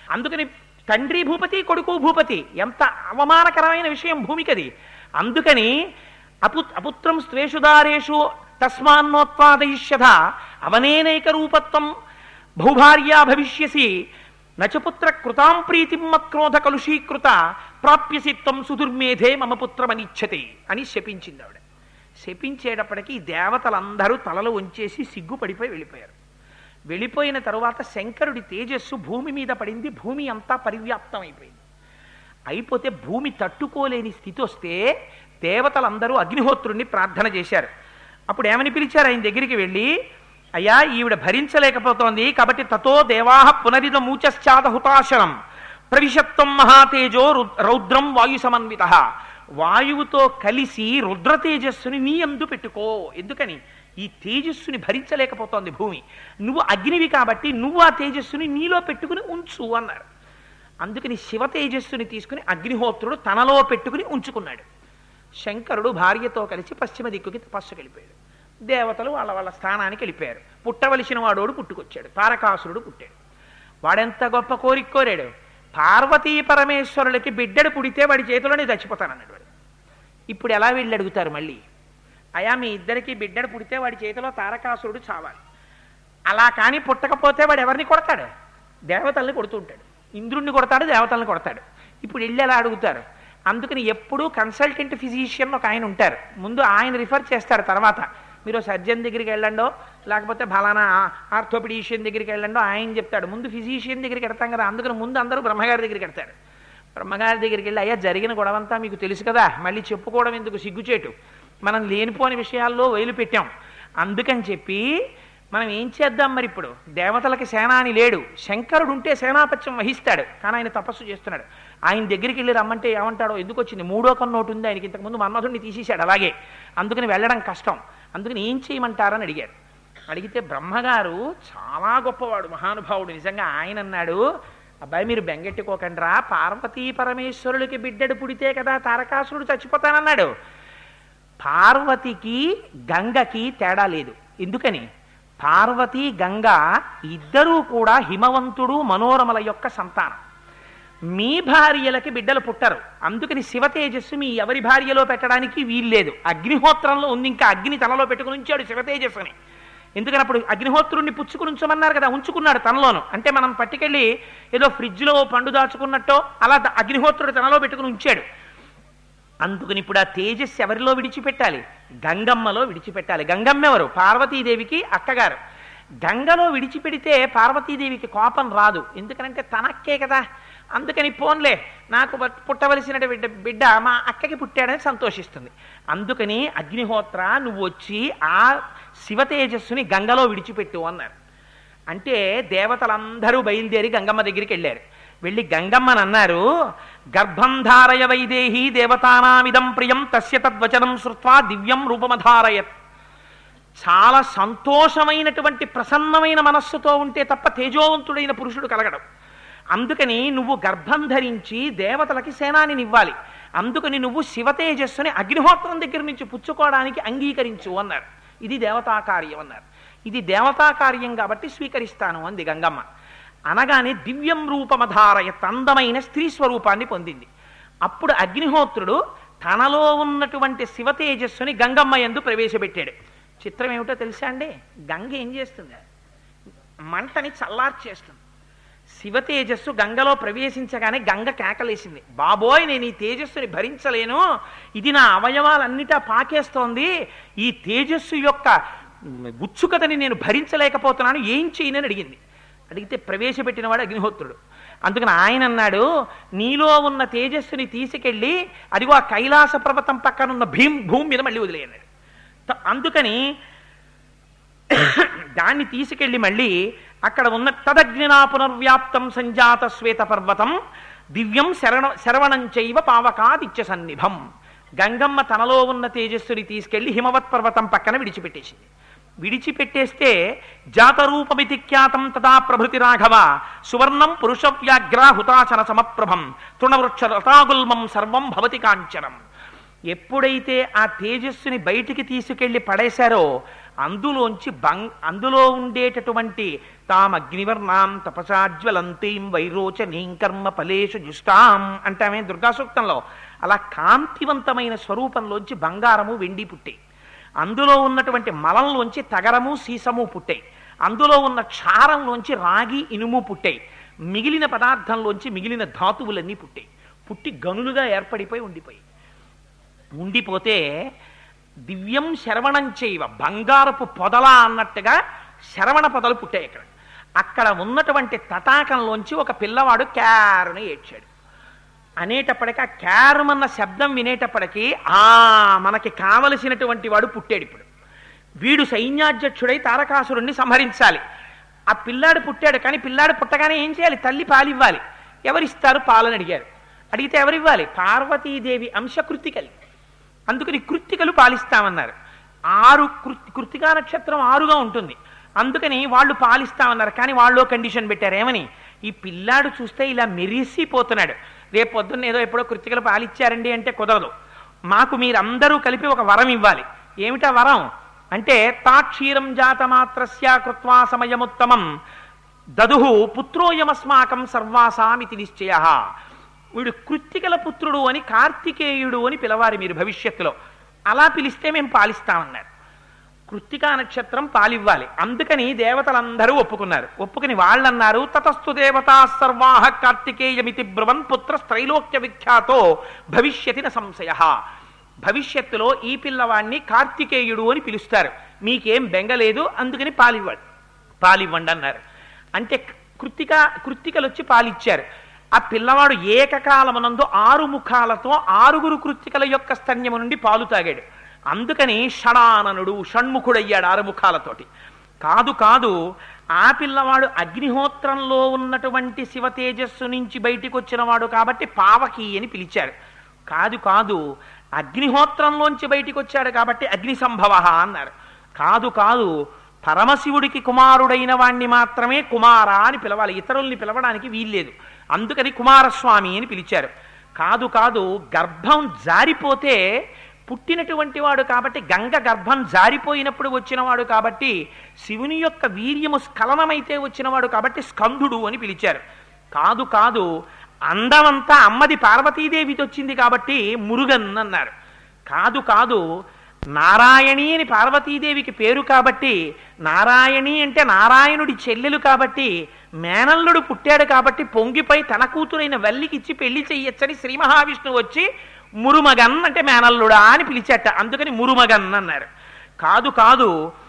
అందుకని తండ్రి భూపతి కొడుకు భూపతి ఎంత అవమానకరమైన విషయం భూమికది అందుకని అపు అపుత్రం స్త్వేషుదారేషు తస్మాన్నోత్పాదయిష్యథ అవనేనైక రూపత్వం బహుభార్యా భవిష్యసి నచపుత్ర కృతాం ప్రీతిం మత్క్రోధ కలుషీకృత ప్రాప్యసి త్వం సుదుర్మేధే మమ పుత్రమనిచ్చతి అని శపించింది ఆవిడ శపించేటప్పటికీ ఈ దేవతలందరూ తలలు వంచేసి సిగ్గుపడిపోయి వెళ్ళిపోయారు వెళ్ళిపోయిన తరువాత శంకరుడి తేజస్సు భూమి మీద పడింది భూమి అంతా పరివ్యాప్తం అయిపోయింది అయిపోతే భూమి తట్టుకోలేని స్థితి వస్తే దేవతలందరూ అగ్నిహోత్రుణ్ణి ప్రార్థన చేశారు అప్పుడు ఏమని పిలిచారు ఆయన దగ్గరికి వెళ్ళి అయ్యా ఈవిడ భరించలేకపోతోంది కాబట్టి తతో దేవాహ పునరిద మూచశ్చాద హుతాశనం ప్రవిశత్వం మహాతేజో రు- రౌద్రం వాయు సమన్విత వాయువుతో కలిసి రుద్ర తేజస్సుని నీ అందు పెట్టుకో ఎందుకని ఈ తేజస్సుని భరించలేకపోతోంది భూమి నువ్వు అగ్నివి కాబట్టి నువ్వు ఆ తేజస్సుని నీలో పెట్టుకుని ఉంచు అన్నారు అందుకని శివ తేజస్సుని తీసుకుని అగ్నిహోత్రుడు తనలో పెట్టుకుని ఉంచుకున్నాడు శంకరుడు భార్యతో కలిసి పశ్చిమ దిక్కుకి తపస్సుకి వెళ్ళిపోయాడు దేవతలు వాళ్ళ వాళ్ళ స్థానానికి వెళ్ళిపోయారు పుట్టవలసిన వాడోడు పుట్టుకొచ్చాడు తారకాసురుడు పుట్టాడు వాడెంత గొప్ప కోరిక కోరాడు పార్వతీ పరమేశ్వరులకి బిడ్డడు పుడితే వాడి చేతిలోనే చచ్చిపోతానన్నాడు వాడు ఇప్పుడు ఎలా వీళ్ళు అడుగుతారు మళ్ళీ అయా మీ ఇద్దరికి బిడ్డడు పుడితే వాడి చేతిలో తారకాసురుడు చావాలి అలా కానీ పుట్టకపోతే వాడు ఎవరిని కొడతాడు దేవతల్ని కొడుతుంటాడు ఇంద్రుణ్ణి కొడతాడు దేవతల్ని కొడతాడు ఇప్పుడు వెళ్ళి ఎలా అడుగుతారు అందుకని ఎప్పుడూ కన్సల్టెంట్ ఫిజిషియన్ ఒక ఆయన ఉంటారు ముందు ఆయన రిఫర్ చేస్తారు తర్వాత మీరు సర్జన్ దగ్గరికి వెళ్ళండో లేకపోతే ఫలానా ఆర్థోపిడీషియన్ దగ్గరికి వెళ్ళండో ఆయన చెప్తాడు ముందు ఫిజిషియన్ దగ్గరికి వెడతాం కదా అందుకని ముందు అందరూ బ్రహ్మగారి దగ్గరికి వెడతారు బ్రహ్మగారి దగ్గరికి వెళ్ళి అయ్యా జరిగిన గొడవంతా మీకు తెలుసు కదా మళ్ళీ చెప్పుకోవడం ఎందుకు సిగ్గుచేటు మనం లేనిపోని విషయాల్లో వైలు పెట్టాం అందుకని చెప్పి మనం ఏం చేద్దాం మరి ఇప్పుడు దేవతలకి సేనాని లేడు శంకరుడు ఉంటే సేనాపత్యం వహిస్తాడు కానీ ఆయన తపస్సు చేస్తున్నాడు ఆయన దగ్గరికి వెళ్ళి రమ్మంటే ఏమంటాడో ఎందుకు వచ్చింది మూడో కన్నోటు ఉంది ఆయనకి ఇంతకుముందు మన్మధుడిని తీసేశాడు అలాగే అందుకని వెళ్ళడం కష్టం అందుకని ఏం చేయమంటారని అడిగారు అడిగితే బ్రహ్మగారు చాలా గొప్పవాడు మహానుభావుడు నిజంగా ఆయన అన్నాడు అబ్బాయి మీరు బెంగెట్టుకోకండిరా పార్వతీ పరమేశ్వరులకి బిడ్డడు పుడితే కదా తారకాసురుడు చచ్చిపోతానన్నాడు పార్వతికి గంగకి తేడా లేదు ఎందుకని పార్వతి గంగ ఇద్దరూ కూడా హిమవంతుడు మనోరమల యొక్క సంతానం మీ భార్యలకి బిడ్డలు పుట్టరు అందుకని శివ తేజస్సు మీ ఎవరి భార్యలో పెట్టడానికి వీల్లేదు అగ్నిహోత్రంలో ఉంది ఇంకా అగ్ని తనలో పెట్టుకుని ఉంచాడు శివ తేజస్సుని ఎందుకని అప్పుడు అగ్నిహోత్రుణ్ణి పుచ్చుకుని ఉంచమన్నారు కదా ఉంచుకున్నాడు తనలోను అంటే మనం పట్టుకెళ్ళి ఏదో ఫ్రిడ్జ్లో పండు దాచుకున్నట్టో అలా ద- అగ్నిహోత్రుడు తనలో పెట్టుకుని ఉంచాడు అందుకని ఇప్పుడు ఆ తేజస్సు ఎవరిలో విడిచిపెట్టాలి గంగమ్మలో విడిచిపెట్టాలి గంగమ్మ ఎవరు పార్వతీదేవికి అక్కగారు గంగలో విడిచిపెడితే పార్వతీదేవికి కోపం రాదు ఎందుకనంటే తనక్కే కదా అందుకని పోన్లే నాకు బట్- పుట్టవలసిన బిడ్డ బిడ్డ మా అక్కకి పుట్టాడని సంతోషిస్తుంది అందుకని అగ్నిహోత్ర నువ్వు వచ్చి ఆ శివ తేజస్సుని గంగలో విడిచిపెట్టు అన్నారు అంటే దేవతలందరూ బయలుదేరి గంగమ్మ దగ్గరికి వెళ్ళారు వెళ్ళి గంగమ్మని అన్నారు గర్భం ధారయ వైదేహి దేవతానామిదం ప్రియం తస్య తద్వచనం శృత్వా దివ్యం రూపమధారయత్ చాలా సంతోషమైనటువంటి ప్రసన్నమైన మనస్సుతో ఉంటే తప్ప తేజోవంతుడైన పురుషుడు కలగడం అందుకని నువ్వు గర్భం ధరించి దేవతలకి సేనానిని ఇవ్వాలి అందుకని నువ్వు శివ తేజస్సుని అగ్నిహోత్రం దగ్గర నుంచి పుచ్చుకోవడానికి అంగీకరించు అన్నారు ఇది దేవతా కార్యం అన్నారు ఇది దేవతా కార్యం కాబట్టి స్వీకరిస్తాను అంది గంగమ్మ అనగానే దివ్యం రూపమధారయ అందమైన స్త్రీ స్వరూపాన్ని పొందింది అప్పుడు అగ్నిహోత్రుడు తనలో ఉన్నటువంటి శివ తేజస్సుని గంగమ్మ ఎందు ప్రవేశపెట్టాడు చిత్రం ఏమిటో తెలుసా అండి గంగ ఏం చేస్తుంది మంటని చల్లార్చేస్తుంది శివ తేజస్సు గంగలో ప్రవేశించగానే గంగ కేకలేసింది బాబోయ్ నేను ఈ తేజస్సుని భరించలేను ఇది నా అవయవాలన్నిటా పాకేస్తోంది ఈ తేజస్సు యొక్క ఉత్సుకతని నేను భరించలేకపోతున్నాను ఏం చేయనని అడిగింది అడిగితే ప్రవేశపెట్టినవాడు అగ్నిహోత్రుడు అందుకని ఆయన అన్నాడు నీలో ఉన్న తేజస్సుని తీసుకెళ్ళి అదిగో ఆ కైలాస పర్వతం పక్కన ఉన్న భీం భూమి మీద మళ్ళీ వదిలేయన్నాడు త- అందుకని దాన్ని తీసుకెళ్లి మళ్ళీ అక్కడ ఉన్న తదగ్నినా పునర్వ్యాప్తం సంజాత శ్వేత పర్వతం దివ్యం శరణ శరవణం చైవ పావకాదిత్య సన్నిభం గంగమ్మ తనలో ఉన్న తేజస్సుని తీసుకెళ్లి హిమవత్ పర్వతం పక్కన విడిచిపెట్టేసింది విడిచిపెట్టేస్తే జాతరూపమితి ఖ్యాతం తదా ప్రభృతి రాఘవ సువర్ణం పురుష వ్యాఘ్ర హుతాచన సమప్రభం తృణవృక్ష రతాగుల్మం సర్వం భవతి కాంచనం ఎప్పుడైతే ఆ తేజస్సుని బయటికి తీసుకెళ్లి పడేశారో అందులోంచి బంగ్ అందులో ఉండేటటువంటి తామగ్నివర్ణాం తపసాజ్వలంతీం వైరోచనీం కర్మ ఫలేషు జుష్టాం అంటామే దుర్గా సూక్తంలో అలా కాంతివంతమైన స్వరూపంలోంచి బంగారము వెండి పుట్టాయి అందులో ఉన్నటువంటి మలంలోంచి తగరము సీసము పుట్టాయి అందులో ఉన్న క్షారంలోంచి రాగి ఇనుము పుట్టాయి మిగిలిన పదార్థంలోంచి మిగిలిన ధాతువులన్నీ పుట్టాయి పుట్టి గనులుగా ఏర్పడిపోయి ఉండిపోయి ఉండిపోతే దివ్యం శరవణం చేయవ బంగారపు పొదల అన్నట్టుగా శరవణ పొదలు పుట్టాయి అక్కడ అక్కడ ఉన్నటువంటి తటాకంలోంచి ఒక పిల్లవాడు క్యారుని ఏడ్చాడు అనేటప్పటికీ ఆ క్యారమన్న శబ్దం వినేటప్పటికీ ఆ మనకి కావలసినటువంటి వాడు పుట్టాడు ఇప్పుడు వీడు సైన్యాధ్యక్షుడై తారకాసురుణ్ణి సంహరించాలి ఆ పిల్లాడు పుట్టాడు కానీ పిల్లాడు పుట్టగానే ఏం చేయాలి తల్లి పాలివ్వాలి ఎవరిస్తారు పాలని అడిగారు అడిగితే ఎవరివ్వాలి పార్వతీదేవి అంశ కృత్తికలు అందుకని కృత్తికలు పాలిస్తామన్నారు ఆరు కృ- కృత్తికా నక్షత్రం ఆరుగా ఉంటుంది అందుకని వాళ్ళు పాలిస్తామన్నారు కానీ వాళ్ళు కండిషన్ పెట్టారు ఏమని ఈ పిల్లాడు చూస్తే ఇలా మెరిసిపోతున్నాడు రేపు పొద్దున్న ఏదో ఎప్పుడో కృత్తికలు పాలిచ్చారండి అంటే కుదరదు మాకు మీరందరూ కలిపి ఒక వరం ఇవ్వాలి ఏమిటా వరం అంటే తాక్షీరం జాతమాత్రస్య కృత్వా సమయముత్తమం దదుహు పుత్రోయమస్మాకం సర్వాసామితి నిశ్చయ వీడు కృత్తికల పుత్రుడు అని కార్తికేయుడు అని పిలవాలి మీరు భవిష్యత్తులో అలా పిలిస్తే మేము పాలిస్తామన్నారు కృత్తికా నక్షత్రం పాలివ్వాలి అందుకని దేవతలందరూ ఒప్పుకున్నారు ఒప్పుకుని వాళ్ళన్నారు తతస్థు దేవతా సర్వాహ కార్తికేయమితి బ్రువన్ పుత్ర త్రైలోక్య విఖ్యాతో భవిష్యతి న సంశయ భవిష్యత్తులో ఈ పిల్లవాడిని కార్తికేయుడు అని పిలుస్తారు మీకేం బెంగలేదు అందుకని పాలివ్వండి పాలివ్వండి అన్నారు అంటే కృత్తిక కృత్తికలు వచ్చి పాలిచ్చారు ఆ పిల్లవాడు ఏకకాలమునందు ఆరు ముఖాలతో ఆరుగురు కృత్తికల యొక్క స్తన్యము నుండి పాలు తాగాడు అందుకని షడాననుడు షణ్ముఖుడయ్యాడు ఆరు ముఖాలతోటి కాదు కాదు ఆ పిల్లవాడు అగ్నిహోత్రంలో ఉన్నటువంటి శివ తేజస్సు నుంచి బయటికి వచ్చినవాడు కాబట్టి పావకి అని పిలిచారు కాదు కాదు అగ్నిహోత్రంలోంచి బయటికి వచ్చాడు కాబట్టి అగ్ని సంభవ అన్నారు కాదు కాదు పరమశివుడికి కుమారుడైన వాణ్ణి మాత్రమే కుమార అని పిలవాలి ఇతరుల్ని పిలవడానికి వీల్లేదు అందుకని కుమారస్వామి అని పిలిచారు కాదు కాదు గర్భం జారిపోతే పుట్టినటువంటి వాడు కాబట్టి గంగ గర్భం జారిపోయినప్పుడు వచ్చినవాడు కాబట్టి శివుని యొక్క వీర్యము స్ఖలనమైతే వచ్చినవాడు కాబట్టి స్కందుడు అని పిలిచారు కాదు కాదు అందమంతా అమ్మది పార్వతీదేవికి వచ్చింది కాబట్టి మురుగన్ అన్నారు కాదు కాదు నారాయణి అని పార్వతీదేవికి పేరు కాబట్టి నారాయణి అంటే నారాయణుడి చెల్లెలు కాబట్టి మేనల్లుడు పుట్టాడు కాబట్టి పొంగిపై తన కూతురైన వల్లికి ఇచ్చి పెళ్లి చెయ్యొచ్చని శ్రీ మహావిష్ణువు వచ్చి మురుమగన్ అంటే మేనల్లుడా అని పిలిచాట అందుకని మురుమగన్ అన్నారు కాదు కాదు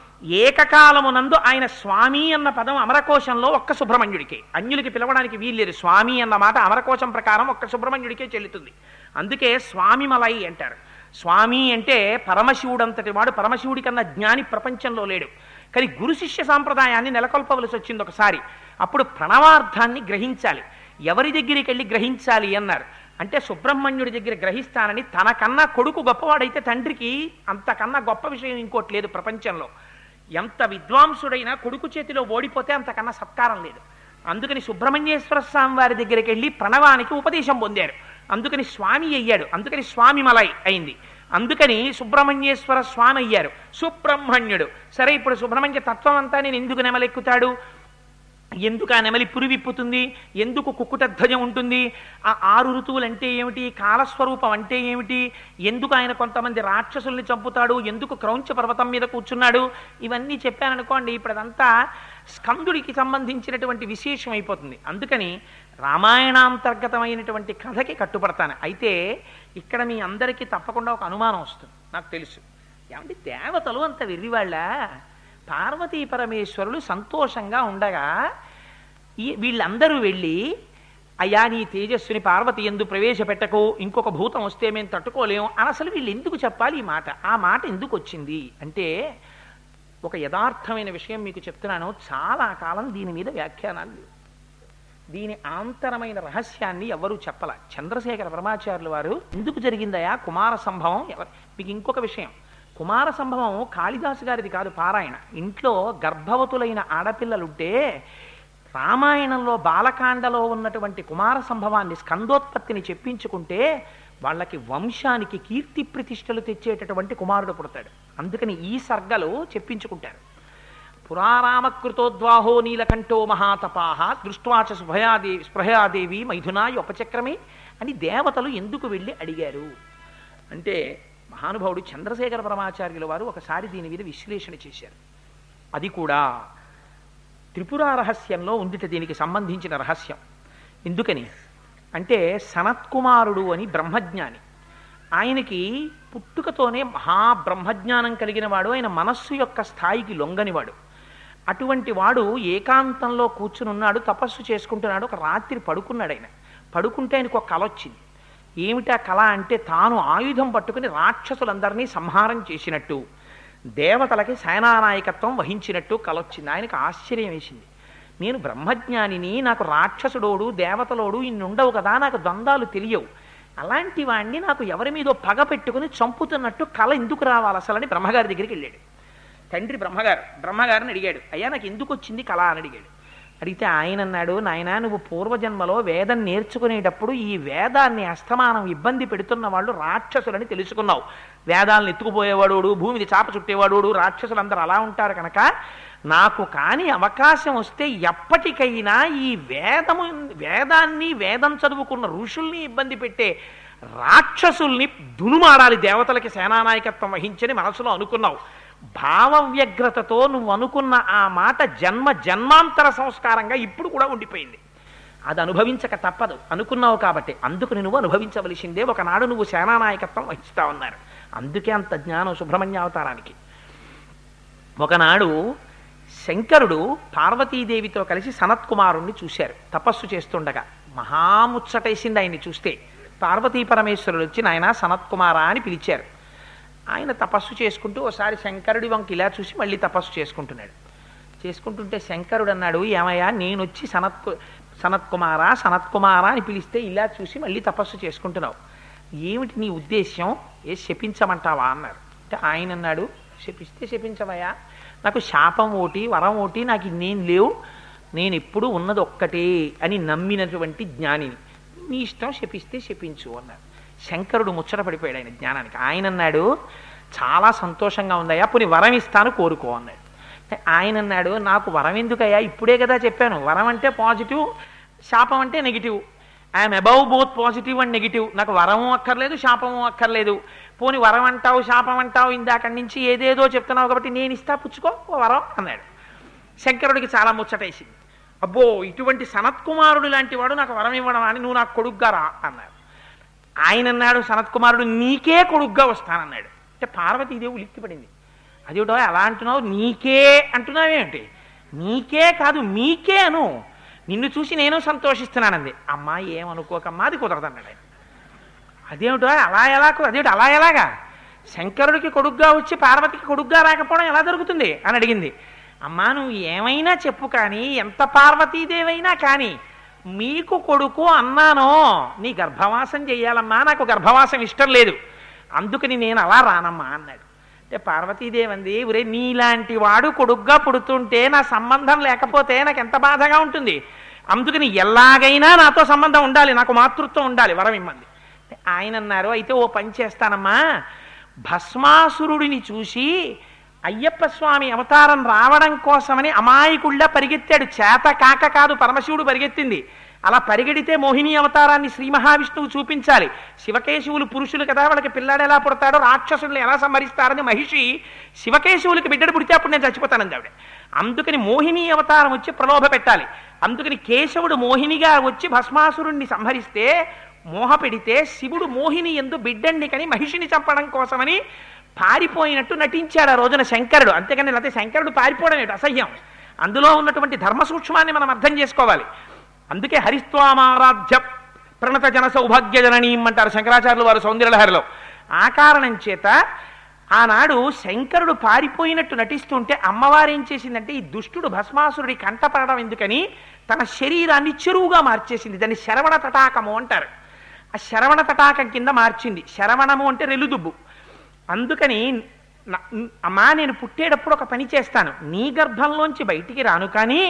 ఏకకాలమునందు ఆయన స్వామి అన్న పదం అమరకోశంలో ఒక్క సుబ్రహ్మణ్యుడికి అన్యులకి పిలవడానికి వీల్లేదు స్వామి అన్న మాట అమరకోశం ప్రకారం ఒక్క సుబ్రహ్మణ్యుడికే చెల్లుతుంది అందుకే స్వామి మలై అంటారు స్వామి అంటే పరమశివుడు అంతటి వాడు పరమశివుడి కన్నా జ్ఞాని ప్రపంచంలో లేడు కానీ గురు శిష్య సాంప్రదాయాన్ని నెలకొల్పవలసి వచ్చింది ఒకసారి అప్పుడు ప్రణవార్థాన్ని గ్రహించాలి ఎవరి దగ్గరికి వెళ్ళి గ్రహించాలి అన్నారు అంటే సుబ్రహ్మణ్యుడి దగ్గర గ్రహిస్తానని తనకన్నా కొడుకు గొప్పవాడైతే తండ్రికి అంతకన్నా గొప్ప విషయం ఇంకోటి లేదు ప్రపంచంలో ఎంత విద్వాంసుడైనా కొడుకు చేతిలో ఓడిపోతే అంతకన్నా సత్కారం లేదు అందుకని సుబ్రహ్మణ్యేశ్వర స్వామి వారి దగ్గరికి వెళ్ళి ప్రణవానికి ఉపదేశం పొందారు అందుకని స్వామి అయ్యాడు అందుకని స్వామి మలై అయింది అందుకని సుబ్రహ్మణ్యేశ్వర స్వామి అయ్యారు సుబ్రహ్మణ్యుడు సరే ఇప్పుడు సుబ్రహ్మణ్య తత్వం అంతా నేను ఎందుకు నెమలెక్కుతాడు ఎందుకు ఆ నెమలి పురి విప్పుతుంది ఎందుకు కుక్కుట ధ్వజం ఉంటుంది ఆ ఆరు ఋతువులు అంటే ఏమిటి కాలస్వరూపం అంటే ఏమిటి ఎందుకు ఆయన కొంతమంది రాక్షసుల్ని చంపుతాడు ఎందుకు క్రౌంచ పర్వతం మీద కూర్చున్నాడు ఇవన్నీ చెప్పాననుకోండి ఇప్పుడు అదంతా స్కందుడికి సంబంధించినటువంటి విశేషం అయిపోతుంది అందుకని రామాయణాంతర్గతమైనటువంటి కథకి కట్టుపడతాను అయితే ఇక్కడ మీ అందరికీ తప్పకుండా ఒక అనుమానం వస్తుంది నాకు తెలుసు ఏమంటే దేవతలు అంత వెర్రివాళ్ళ పార్వతీ పరమేశ్వరులు సంతోషంగా ఉండగా ఈ వీళ్ళందరూ వెళ్ళి అయ్యా నీ తేజస్సుని పార్వతి ఎందు ప్రవేశపెట్టకు ఇంకొక భూతం వస్తే మేము తట్టుకోలేము అని అసలు వీళ్ళు ఎందుకు చెప్పాలి ఈ మాట ఆ మాట ఎందుకు వచ్చింది అంటే ఒక యథార్థమైన విషయం మీకు చెప్తున్నాను చాలా కాలం దీని మీద వ్యాఖ్యానాలు లేవు దీని ఆంతరమైన రహస్యాన్ని ఎవరూ చెప్పల చంద్రశేఖర పరమాచార్యులు వారు ఎందుకు జరిగిందయా కుమార సంభవం ఎవరు మీకు ఇంకొక విషయం కుమార సంభవం కాళిదాసు గారిది కాదు పారాయణ ఇంట్లో గర్భవతులైన ఆడపిల్లలుంటే రామాయణంలో బాలకాండలో ఉన్నటువంటి కుమార సంభవాన్ని స్కందోత్పత్తిని చెప్పించుకుంటే వాళ్ళకి వంశానికి కీర్తి ప్రతిష్టలు తెచ్చేటటువంటి కుమారుడు పుడతాడు అందుకని ఈ సర్గలు చెప్పించుకుంటారు పురారామకృతోద్వాహో నీలకంఠో మహాతపాహ దృష్ట్వాచ శుభయాదేవి స్పృహయాదేవి మైథునాయ ఉపచక్రమే అని దేవతలు ఎందుకు వెళ్ళి అడిగారు అంటే మహానుభావుడు చంద్రశేఖర పరమాచార్యుల వారు ఒకసారి దీని మీద విశ్లేషణ చేశారు అది కూడా త్రిపుర రహస్యంలో ఉందిట దీనికి సంబంధించిన రహస్యం ఎందుకని అంటే సనత్కుమారుడు అని బ్రహ్మజ్ఞాని ఆయనకి పుట్టుకతోనే మహాబ్రహ్మజ్ఞానం కలిగిన వాడు ఆయన మనస్సు యొక్క స్థాయికి లొంగనివాడు అటువంటి వాడు ఏకాంతంలో కూర్చునున్నాడు తపస్సు చేసుకుంటున్నాడు ఒక రాత్రి పడుకున్నాడు ఆయన పడుకుంటే ఆయనకు ఒక కల వచ్చింది ఏమిటా కళ అంటే తాను ఆయుధం పట్టుకుని రాక్షసులందరినీ సంహారం చేసినట్టు దేవతలకి సేనానాయకత్వం వహించినట్టు కలొచ్చింది ఆయనకు ఆశ్చర్యం వేసింది నేను బ్రహ్మజ్ఞానిని నాకు రాక్షసుడోడు దేవతలోడు ఇన్నుండవు కదా నాకు ద్వంద్వాలు తెలియవు అలాంటి వాణ్ణి నాకు ఎవరి మీదో పగ పెట్టుకుని చంపుతున్నట్టు కళ ఎందుకు రావాలి అసలని బ్రహ్మగారి దగ్గరికి వెళ్ళాడు తండ్రి బ్రహ్మగారు బ్రహ్మగారిని అడిగాడు అయ్యా నాకు ఎందుకు వచ్చింది కళ అని అడిగాడు అడిగితే ఆయన అన్నాడు నాయనా నువ్వు పూర్వజన్మలో వేదం నేర్చుకునేటప్పుడు ఈ వేదాన్ని అస్తమానం ఇబ్బంది పెడుతున్న వాళ్ళు రాక్షసులని తెలుసుకున్నావు వేదాలను ఎత్తుకుపోయేవాడు భూమిని చాప చుట్టేవాడు రాక్షసులందరూ అలా ఉంటారు కనుక నాకు కాని అవకాశం వస్తే ఎప్పటికైనా ఈ వేదము వేదాన్ని వేదం చదువుకున్న ఋషుల్ని ఇబ్బంది పెట్టే రాక్షసుల్ని దునుమాడాలి దేవతలకి సేనానాయకత్వం వహించని మనసులో అనుకున్నావు భావవ్యగ్రతతో నువ్వు అనుకున్న ఆ మాట జన్మ జన్మాంతర సంస్కారంగా ఇప్పుడు కూడా ఉండిపోయింది అది అనుభవించక తప్పదు అనుకున్నావు కాబట్టి అందుకు నువ్వు అనుభవించవలసిందే ఒకనాడు నువ్వు సేనానాయకత్వం వహిస్తా ఉన్నారు అందుకే అంత జ్ఞానం సుబ్రహ్మణ్య అవతారానికి ఒకనాడు శంకరుడు పార్వతీదేవితో కలిసి సనత్కుమారుణ్ణి చూశారు తపస్సు చేస్తుండగా మహాముచ్చటేసింది ఆయన్ని చూస్తే పార్వతీ పరమేశ్వరుడు వచ్చి నాయన సనత్కుమారా అని పిలిచారు ఆయన తపస్సు చేసుకుంటూ ఒకసారి శంకరుడి వంక ఇలా చూసి మళ్ళీ తపస్సు చేసుకుంటున్నాడు చేసుకుంటుంటే శంకరుడు అన్నాడు ఏమయ్యా నేను వచ్చి సనత్ సనత్కుమారా సనత్కుమారా అని పిలిస్తే ఇలా చూసి మళ్ళీ తపస్సు చేసుకుంటున్నావు ఏమిటి నీ ఉద్దేశ్యం ఏ శపించమంటావా అన్నారు అంటే ఆయన అన్నాడు శపిస్తే శపించవయ్యా నాకు శాపం ఓటి వరం ఓటి నాకు ఇన్నేం లేవు నేను ఎప్పుడు ఉన్నది ఒక్కటే అని నమ్మినటువంటి జ్ఞానిని మీ ఇష్టం శపిస్తే శపించు అన్నారు శంకరుడు ముచ్చట పడిపోయాడు ఆయన జ్ఞానానికి ఆయన అన్నాడు చాలా సంతోషంగా ఉందయ్యా పోనీ వరం ఇస్తాను కోరుకో అన్నాడు ఆయన అన్నాడు నాకు వరం ఎందుకయ్యా ఇప్పుడే కదా చెప్పాను వరం అంటే పాజిటివ్ శాపం అంటే negative I'm above both positive and negative నాకు వరము అక్కర్లేదు శాపము అక్కర్లేదు పోని వరం అంటావు శాపం అంటావు ఇందాక నుంచి ఏదేదో చెప్తున్నావు కాబట్టి నేను ఇస్తా పుచ్చుకో ఓ వరం అన్నాడు శంకరుడికి చాలా ముచ్చటేసింది అబ్బో ఇటువంటి సనత్కుమారుడు లాంటి వాడు నాకు వరం ఇవ్వడం అని నువ్వు నాకు కొడుగ్గా రా అన్నాడు ఆయన అన్నాడు సనత్కుమారుడు నీకే కొడుగ్గా వస్తానన్నాడు అంటే పార్వతీదేవి ఉలిక్కిపడింది అదేమిటో ఎలా అంటున్నావు నీకే అంటున్నావేమిటి నీకే కాదు మీకే అను నిన్ను చూసి నేను సంతోషిస్తున్నానంది అమ్మా ఏమనుకోకమ్మా అది కుదరదన్నాడు ఆయన అదేమిటో అలా ఎలా కు- అదేమిటి అలా ఎలాగా శంకరుడికి కొడుగ్గా వచ్చి పార్వతికి కొడుగ్గా రాకపోవడం ఎలా జరుగుతుంది అని అడిగింది అమ్మా నువ్వు ఏమైనా చెప్పు కానీ ఎంత పార్వతీదేవైనా కానీ మీకు కొడుకు అన్నానో నీ గర్భవాసం చెయ్యాలమ్మా నాకు గర్భవాసం ఇష్టం లేదు అందుకని నేను అలా రానమ్మా అన్నాడు అంటే పార్వతీదేవి అంది ఒరే నీలాంటి వాడు కొడుగ్గా పుడుతుంటే నా సంబంధం లేకపోతే నాకు ఎంత బాధగా ఉంటుంది అందుకని ఎలాగైనా నాతో సంబంధం ఉండాలి నాకు మాతృత్వం ఉండాలి వరం ఇమ్మంది ఆయన అన్నారు అయితే ఓ పని చేస్తానమ్మా భస్మాసురుడిని చూసి అయ్యప్ప స్వామి అవతారం రావడం కోసమని అమాయకుళ్ళ పరిగెత్తాడు చేత కాక కాదు పరమశివుడు పరిగెత్తింది అలా పరిగెడితే మోహిని అవతారాన్ని శ్రీ మహావిష్ణువు చూపించాలి శివకేశవులు పురుషులు కదా వాళ్ళకి పిల్లాడు ఎలా పుడతాడో రాక్షసుల్ని ఎలా సంహరిస్తారని మహిషి శివకేశవులకి బిడ్డడు పుడితే అప్పుడు నేను చచ్చిపోతానంది ఆవిడ అందుకని మోహిని అవతారం వచ్చి ప్రలోభ పెట్టాలి అందుకని కేశవుడు మోహినిగా వచ్చి భస్మాసురుణ్ణి సంహరిస్తే మోహ పెడితే శివుడు మోహిని ఎందు బిడ్డండి కని మహిషిని చంపడం కోసమని పారిపోయినట్టు నటించాడు ఆ రోజున శంకరుడు అంతేకాని లేకపోతే శంకరుడు పారిపోవడం ఏంటి అసహ్యం అందులో ఉన్నటువంటి ధర్మ సూక్ష్మాన్ని మనం అర్థం చేసుకోవాలి అందుకే హరిస్వామారాధ్య ప్రణత జన సౌభాగ్య జననీయం అంటారు శంకరాచార్యులు వారు సౌందర్యలహరిలో ఆ కారణం చేత ఆనాడు శంకరుడు పారిపోయినట్టు నటిస్తుంటే అమ్మవారు ఏం చేసిందంటే ఈ దుష్టుడు భస్మాసురుడి కంటపడడం ఎందుకని తన శరీరాన్ని చెరువుగా మార్చేసింది దాన్ని శరవణ తటాకము అంటారు ఆ శరవణ తటాకం కింద మార్చింది శరవణము అంటే రెలుదుబ్బు అందుకని నా- అమ్మా నేను పుట్టేటప్పుడు ఒక పని చేస్తాను నీ గర్భంలోంచి బయటికి రాను కానీ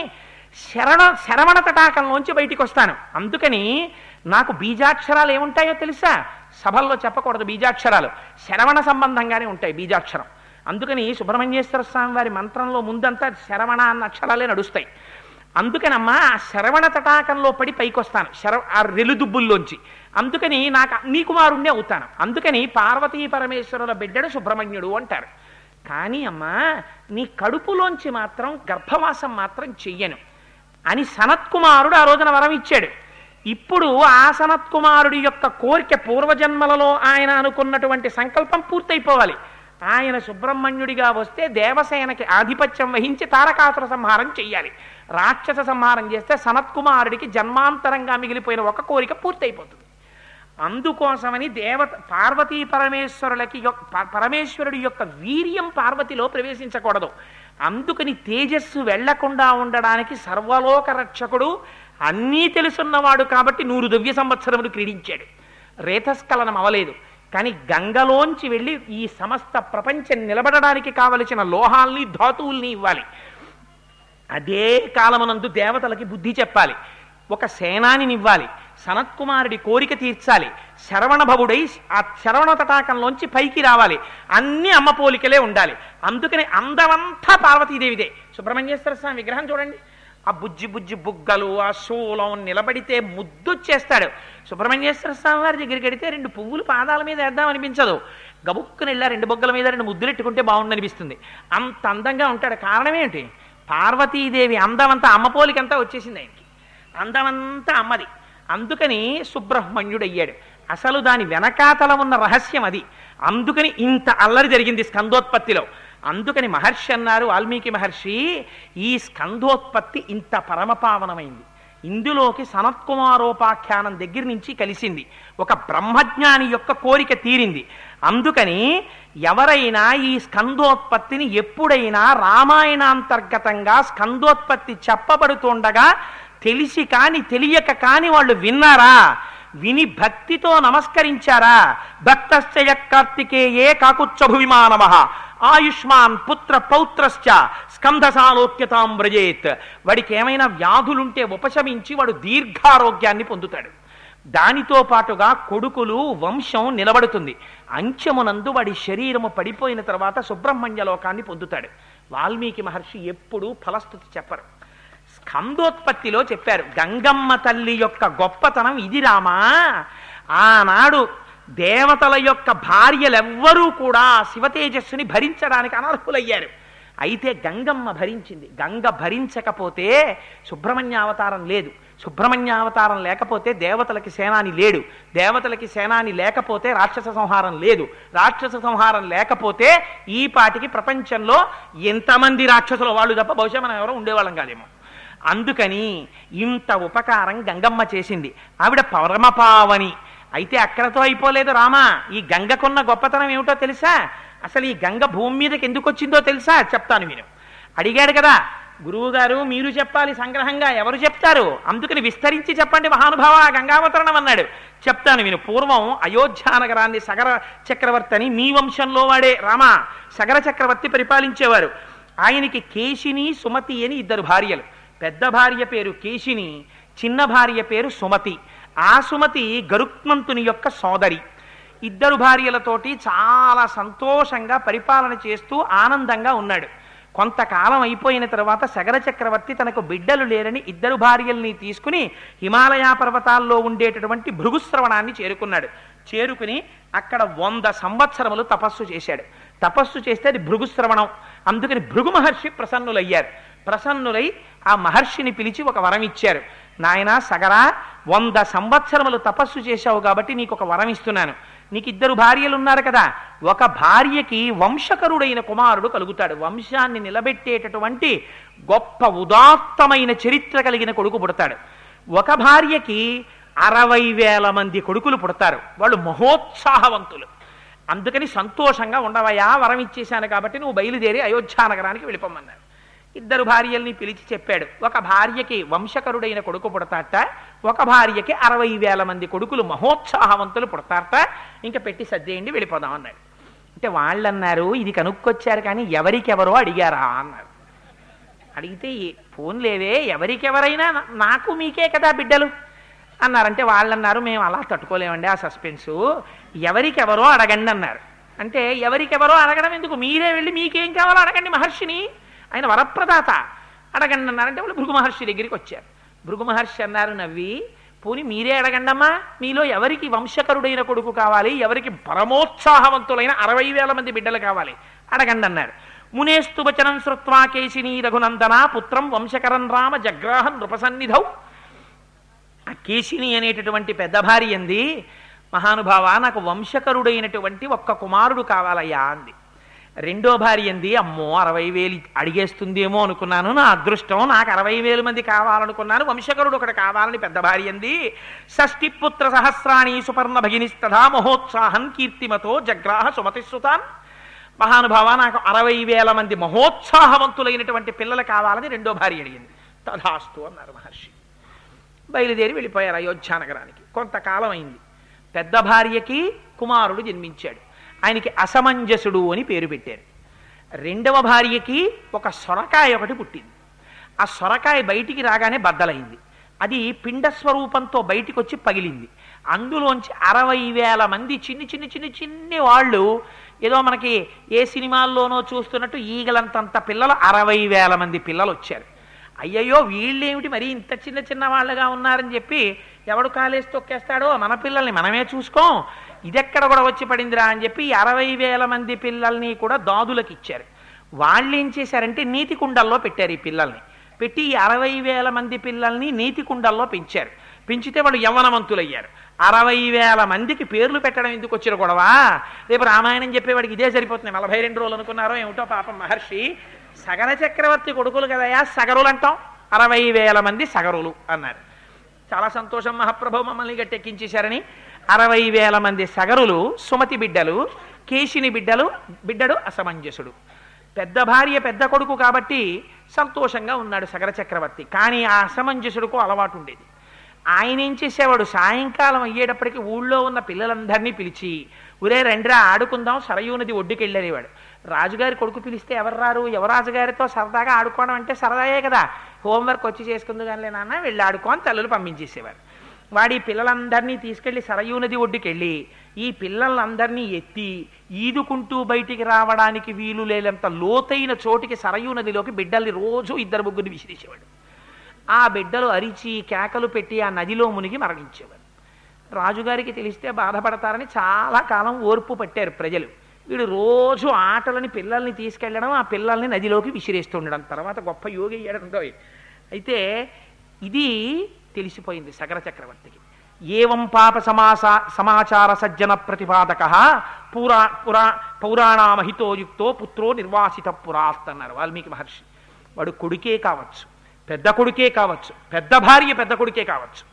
శరణ శరవణ తటాకంలోంచి బయటికి వస్తాను అందుకని నాకు బీజాక్షరాలు ఏముంటాయో తెలుసా సభల్లో చెప్పకూడదు బీజాక్షరాలు శరవణ సంబంధంగానే ఉంటాయి బీజాక్షరం అందుకని సుబ్రహ్మణ్యేశ్వర స్వామి వారి మంత్రంలో ముందంతా శరవణ అన్న అక్షరాలే నడుస్తాయి అందుకనమ్మా ఆ శరవణ తటాకంలో పడి పైకొస్తాను శర ఆ రెలుదుబ్బుల్లోంచి అందుకని నాకు నీ కుమారుణ్ణి అవుతాను అందుకని పార్వతీ పరమేశ్వరుల బిడ్డడు సుబ్రహ్మణ్యుడు అంటారు కానీ అమ్మా నీ కడుపులోంచి మాత్రం గర్భవాసం మాత్రం చెయ్యను అని సనత్కుమారుడు ఆ రోజున వరం ఇచ్చాడు ఇప్పుడు ఆ సనత్కుమారుడి యొక్క కోరిక పూర్వజన్మలలో ఆయన అనుకున్నటువంటి సంకల్పం పూర్తయిపోవాలి ఆయన సుబ్రహ్మణ్యుడిగా వస్తే దేవసేనకి ఆధిపత్యం వహించి తారకాసుర సంహారం చెయ్యాలి రాక్షస సంహారం చేస్తే సనత్కుమారుడికి జన్మాంతరంగా మిగిలిపోయిన ఒక కోరిక పూర్తయిపోతుంది అందుకోసమని దేవత పార్వతీ పరమేశ్వరులకి యొక్- ప- పరమేశ్వరుడి యొక్క వీర్యం పార్వతిలో ప్రవేశించకూడదు అందుకని తేజస్సు వెళ్లకుండా ఉండడానికి సర్వలోక రక్షకుడు అన్నీ తెలుసున్నవాడు కాబట్టి నూరు దివ్య సంవత్సరములు క్రీడించాడు రేతస్ఖలనం అవలేదు కానీ గంగలోంచి వెళ్ళి ఈ సమస్త ప్రపంచం నిలబడడానికి కావలసిన లోహాల్ని ధాతువుల్ని ఇవ్వాలి అదే కాలమునందు దేవతలకి బుద్ధి చెప్పాలి ఒక సేనానిని ఇవ్వాలి సనత్కుమారుడి కోరిక తీర్చాలి శరవణభవుడై ఆ శరవణ తటాకంలోంచి పైకి రావాలి అన్ని అమ్మ పోలికలే ఉండాలి అందుకని అందమంతా పార్వతీదేవిదే సుబ్రహ్మణ్యేశ్వర స్వామి విగ్రహం చూడండి ఆ బుజ్జి బుజ్జి బుగ్గలు ఆ శూలం నిలబడితే ముద్దొచ్చేస్తాడు సుబ్రహ్మణ్యేశ్వర స్వామి వారి దగ్గరికి వెడితే రెండు పువ్వులు పాదాల మీద వేద్దాం అనిపించదు గబుక్కుని వెళ్ళా రెండు బొగ్గల మీద రెండు ముద్దులు ఎట్టుకుంటే బాగుండు అనిపిస్తుంది అంత అందంగా ఉంటాడు కారణం ఏంటి పార్వతీదేవి అందమంతా అమ్మ పోలికంతా వచ్చేసింది ఆయనకి అందమంతా అమ్మది అందుకని సుబ్రహ్మణ్యుడు అయ్యాడు అసలు దాని వెనకాతల ఉన్న రహస్యం అది అందుకని ఇంత అల్లరి జరిగింది స్కందోత్పత్తిలో అందుకని మహర్షి అన్నారు వాల్మీకి మహర్షి ఈ స్కందోత్పత్తి ఇంత పరమపావనమైంది ఇందులోకి సనత్కుమారోపాఖ్యానం దగ్గర నుంచి కలిసింది ఒక బ్రహ్మజ్ఞాని యొక్క కోరిక తీరింది అందుకని ఎవరైనా ఈ స్కందోత్పత్తిని ఎప్పుడైనా రామాయణాంతర్గతంగా స్కందోత్పత్తి చెప్పబడుతుండగా తెలిసి కాని తెలియక కాని వాళ్ళు విన్నారా విని భక్తితో నమస్కరించారా భక్తశ్చయ కార్తికేయే కాకుచ్చభువిమానమ ఆయుష్మాన్ పుత్ర పౌత్రశ్చ స్కంధసాలోక్యతాం వ్రజేత్ వాడికి ఏమైనా వ్యాధులుంటే ఉపశమించి వాడు దీర్ఘారోగ్యాన్ని పొందుతాడు దానితో పాటుగా కొడుకులు వంశం నిలబడుతుంది అంచెమునందు వాడి శరీరము పడిపోయిన తర్వాత సుబ్రహ్మణ్య లోకాన్ని పొందుతాడు వాల్మీకి మహర్షి ఎప్పుడూ ఫలస్థుతి చెప్పరు స్కందోత్పత్తిలో చెప్పారు గంగమ్మ తల్లి యొక్క గొప్పతనం ఇది రామా ఆనాడు దేవతల యొక్క భార్యలెవ్వరూ కూడా శివతేజస్సుని భరించడానికి అనర్హులయ్యారు అయితే గంగమ్మ భరించింది గంగ భరించకపోతే సుబ్రహ్మణ్యావతారం లేదు సుబ్రహ్మణ్యావతారం లేకపోతే దేవతలకి సేనాని లేడు దేవతలకి సేనాని లేకపోతే రాక్షస సంహారం లేదు రాక్షస సంహారం లేకపోతే ఈ పాటికి ప్రపంచంలో ఎంతమంది రాక్షసుల వాళ్ళు తప్ప బహుశా మనం ఎవరో ఉండేవాళ్ళం కాదేమో అందుకని ఇంత ఉపకారం గంగమ్మ చేసింది ఆవిడ పరమపావని అయితే అక్కడతో అయిపోలేదు రామా ఈ గంగకున్న గొప్పతనం ఏమిటో తెలుసా అసలు ఈ గంగ భూమి మీదకి ఎందుకు వచ్చిందో తెలుసా చెప్తాను మీరు అడిగాడు కదా గురువుగారు మీరు చెప్పాలి సంగ్రహంగా ఎవరు చెప్తారు అందుకని విస్తరించి చెప్పండి మహానుభావ గంగావతరణం అన్నాడు చెప్తాను విను పూర్వం అయోధ్యానగరాన్ని సగర చక్రవర్తి అని మీ వంశంలో వాడే రామ సగర చక్రవర్తి పరిపాలించేవారు ఆయనకి కేశిని సుమతి అని ఇద్దరు భార్యలు పెద్ద భార్య పేరు కేశిని చిన్న భార్య పేరు సుమతి ఆ సుమతి గరుత్మంతుని యొక్క సోదరి ఇద్దరు భార్యలతోటి చాలా సంతోషంగా పరిపాలన చేస్తూ ఆనందంగా ఉన్నాడు కొంతకాలం అయిపోయిన తర్వాత సగర చక్రవర్తి తనకు బిడ్డలు లేరని ఇద్దరు భార్యల్ని తీసుకుని హిమాలయ పర్వతాల్లో ఉండేటటువంటి భృగుశ్రవణాన్ని చేరుకున్నాడు చేరుకుని అక్కడ వంద సంవత్సరములు తపస్సు చేశాడు తపస్సు చేస్తే అది భృగుశ్రవణం అందుకని భృగు మహర్షి ప్రసన్నులయ్యారు ప్రసన్నులై ఆ మహర్షిని పిలిచి ఒక వరం ఇచ్చారు నాయనా సగరా వంద సంవత్సరములు తపస్సు చేశావు కాబట్టి నీకు ఒక వరం ఇస్తున్నాను నీకు ఇద్దరు భార్యలు ఉన్నారు కదా ఒక భార్యకి వంశకరుడైన కుమారుడు కలుగుతాడు వంశాన్ని నిలబెట్టేటటువంటి గొప్ప ఉదాత్తమైన చరిత్ర కలిగిన కొడుకు పుడతాడు ఒక భార్యకి అరవై వేల మంది కొడుకులు పుడతారు వాళ్ళు మహోత్సాహవంతులు అందుకని సంతోషంగా ఉండవయా వరం ఇచ్చేశాను కాబట్టి నువ్వు బయలుదేరి అయోధ్యా నగరానికి వెళ్ళిపోమన్నారు ఇద్దరు భార్యల్ని పిలిచి చెప్పాడు ఒక భార్యకి వంశకరుడైన కొడుకు పుడతాట ఒక భార్యకి అరవై వేల మంది కొడుకులు మహోత్సాహవంతులు పుడతారట ఇంకా పెట్టి సర్దేయండి వెళ్ళిపోదాం అన్నాడు అంటే వాళ్ళు అన్నారు ఇది కనుక్కొచ్చారు కానీ ఎవరికెవరో అడిగారా అన్నారు అడిగితే "ఏ- ఫోన్లేవే ఎవరికెవరైనా నా- నాకు మీకే కదా బిడ్డలు అన్నారంటే వాళ్ళు అన్నారు మేము అలా తట్టుకోలేమండి ఆ సస్పెన్సు ఎవరికెవరో అడగండి అన్నారు అంటే ఎవరికెవరో అడగడం ఎందుకు మీరే వెళ్ళి మీకేం కావాలో అడగండి మహర్షిని ఆయన వరప్రదాత అడగండి అన్నారంటే వాళ్ళు భృగు మహర్షి దగ్గరికి వచ్చారు భృగు మహర్షి అన్నారు నవ్వి పోని మీరే అడగండమ్మా మీలో ఎవరికి వంశకరుడైన కొడుకు కావాలి ఎవరికి పరమోత్సాహవంతులైన అరవై వేల మంది బిడ్డలు కావాలి అడగండి అన్నారు మునేస్తు వచనం శ్రుత్వా కేశిని రఘునందన పుత్రం వంశకరం రామ జగ్రాహం నృపసన్నిధౌ ఆ కేశిని అనేటటువంటి పెద్ద భార్య అంది మహానుభావ నాకు వంశకరుడైనటువంటి ఒక్క కుమారుడు కావాలయ్యా అంది రెండో భార్య అంది అమ్మో అరవై వేలు అడిగేస్తుందేమో అనుకున్నాను నా అదృష్టం నాకు అరవై వేలు మంది కావాలనుకున్నాను వంశకరుడు ఒకటి కావాలని పెద్ద భార్య అంది షష్ఠి పుత్ర సహస్రాణి సుపర్ణ భగినిస్తథా మహోత్సాహం కీర్తిమతో జగ్రాహ సుమతిశ్రుతాన్ మహానుభావ నాకు అరవై వేల మంది మహోత్సాహవంతులైనటువంటి పిల్లలు కావాలని రెండో భార్య అడిగింది తథాస్తు అన్నారు మహర్షి బయలుదేరి వెళ్ళిపోయారు అయోధ్య నగరానికి కొంతకాలం అయింది పెద్ద భార్యకి కుమారుడు జన్మించాడు ఆయనకి అసమంజసుడు అని పేరు పెట్టారు రెండవ భార్యకి ఒక సొరకాయ ఒకటి పుట్టింది ఆ సొరకాయ బయటికి రాగానే బద్దలైంది అది పిండ స్వరూపంతో బయటికి వచ్చి పగిలింది అందులోంచి అరవై వేల మంది చిన్ని చిన్ని చిన్ని చిన్ని వాళ్ళు ఏదో మనకి ఏ సినిమాల్లోనో చూస్తున్నట్టు ఈగలంతంత పిల్లలు అరవై వేల మంది పిల్లలు వచ్చారు అయ్యయ్యో వీళ్ళేమిటి మరి ఇంత చిన్న చిన్న వాళ్ళగా ఉన్నారని చెప్పి ఎవడు కాలేసి తొక్కేస్తాడో మన పిల్లల్ని మనమే చూసుకోం ఇదెక్కడ కూడా వచ్చి పడిందిరా అని చెప్పి ఈ అరవై వేల మంది పిల్లల్ని కూడా దాదులకు ఇచ్చారు వాళ్ళు ఏం చేశారంటే నీతి కుండల్లో పెట్టారు ఈ పిల్లల్ని పెట్టి ఈ అరవై వేల మంది పిల్లల్ని నీతి కుండల్లో పెంచారు పెంచితే వాళ్ళు యవ్వనవంతులయ్యారు అరవై వేల మందికి పేర్లు పెట్టడం ఎందుకు వచ్చిన గొడవ రేపు రామాయణం చెప్పేవాడికి ఇదే సరిపోతుంది నలభై రెండు రోజులు అనుకున్నారో ఏమిటో పాపం మహర్షి సగర చక్రవర్తి కొడుకులు కదయా సగరులు అంటాం అరవై వేల మంది సగరులు అన్నారు చాలా సంతోషం మహాప్రభు మమ్మల్ని గట్టెక్కించేశారని అరవై వేల మంది సగరులు సుమతి బిడ్డలు కేశిని బిడ్డలు బిడ్డడు అసమంజసుడు పెద్ద భార్య పెద్ద కొడుకు కాబట్టి సంతోషంగా ఉన్నాడు సగర చక్రవర్తి కానీ ఆ అసమంజసుడుకు అలవాటు ఉండేది ఆయన ఏం చేసేవాడు సాయంకాలం అయ్యేటప్పటికి ఊళ్ళో ఉన్న పిల్లలందరినీ పిలిచి ఒరే రండిరా ఆడుకుందాం సరయూ నది ఒడ్డుకి వెళ్ళేవాడు రాజుగారి కొడుకు పిలిస్తే ఎవరు రారు యువరాజుగారితో సరదాగా ఆడుకోవడం అంటే సరదాయే కదా హోంవర్క్ వచ్చి చేసుకుంది కానీ నాన్న వెళ్ళి ఆడుకోని తల్లులు పంపించేసేవారు వాడి పిల్లలందరినీ తీసుకెళ్లి సరయూ నది ఒడ్డుకి వెళ్ళి ఈ పిల్లలందరినీ ఎత్తి ఈదుకుంటూ బయటికి రావడానికి వీలు లేనంత లోతైన చోటికి సరయూ నదిలోకి బిడ్డల్ని రోజు ఇద్దరు ముగ్గురిని విసిరేసేవాడు ఆ బిడ్డలు అరిచి కేకలు పెట్టి ఆ నదిలో మునిగి మరణించేవారు రాజుగారికి తెలిస్తే బాధపడతారని చాలా కాలం ఓర్పు పట్టారు ప్రజలు వీడు రోజు ఆటలని పిల్లల్ని తీసుకెళ్ళడం ఆ పిల్లల్ని నదిలోకి విసిరేస్తుండడం తర్వాత గొప్ప యోగి అయ్యాడంతో అయితే ఇది తెలిసిపోయింది సగర చక్రవర్తికి ఏవం పాప సమాసా సమాచార సజ్జన ప్రతిపాదక పురా పురా పౌరాణామహితోయుక్తో పుత్రో నిర్వాసిత పురాత్ అన్నారు వాల్మీకి మహర్షి వాడు కొడుకే కావచ్చు పెద్ద కొడుకే కావచ్చు పెద్ద భార్య పెద్ద కొడుకే కావచ్చు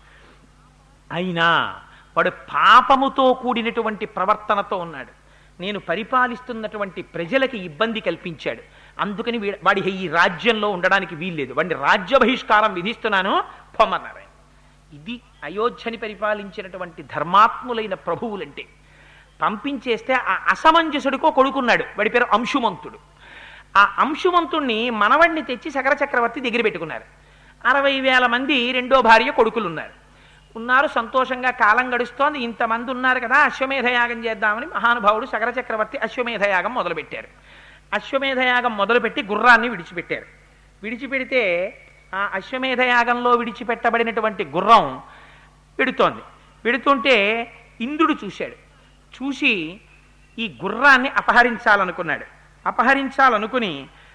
అయినా వాడు పాపముతో కూడినటువంటి ప్రవర్తనతో ఉన్నాడు నేను పరిపాలిస్తున్నటువంటి ప్రజలకి ఇబ్బంది కల్పించాడు అందుకని వీ- వాడి ఈ రాజ్యంలో ఉండడానికి వీల్లేదు వాడిని రాజ్య బహిష్కారం విధిస్తున్నాను పొమ్మన్నారు ఆయన. ఇది అయోధ్యని పరిపాలించినటువంటి ధర్మాత్ములైన ప్రభువులంటే పంపించేస్తే ఆ అసమంజసుడికో కొడుకున్నాడు వాడి పేరు అంశుమంతుడు ఆ అంశుమంతుణ్ణి మనవడిని తెచ్చి సగర చక్రవర్తి దగ్గర పెట్టుకున్నారు అరవై వేల మంది రెండో భార్య కొడుకులు ఉన్నారు ఉన్నారు సంతోషంగా కాలం గడుస్తోంది ఇంతమంది ఉన్నారు కదా అశ్వమేధయాగం చేద్దామని మహానుభావుడు సగర చక్రవర్తి అశ్వమేధయాగం మొదలుపెట్టారు అశ్వమేధయాగం మొదలుపెట్టి గుర్రాన్ని విడిచిపెట్టారు విడిచిపెడితే ఆ అశ్వమేధయాగంలో విడిచిపెట్టబడినటువంటి గుర్రం పెడుతోంది పెడుతుంటే ఇంద్రుడు చూశాడు చూసి ఈ గుర్రాన్ని అపహరించాలనుకున్నాడు అపహరించాలనుకుని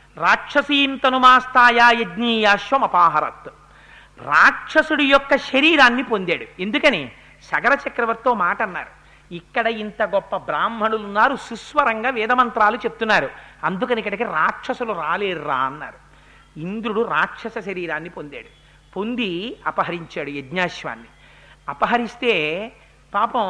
రాక్షసీంతనుమాస్తాయా యజ్ఞీయాశ్వం అపాహరత్ రాక్షసుడి యొక్క శరీరాన్ని పొందాడు ఎందుకని సగర చక్రవర్తితో మాట అన్నారు ఇక్కడ ఇంత గొప్ప బ్రాహ్మణులు ఉన్నారు సుస్వరంగా వేదమంత్రాలు చెప్తున్నారు అందుకని ఇక్కడికి రాక్షసులు రాలేర్రా అన్నారు ఇంద్రుడు రాక్షస శరీరాన్ని పొందాడు పొంది అపహరించాడు యజ్ఞాశ్వాన్ని అపహరిస్తే పాపం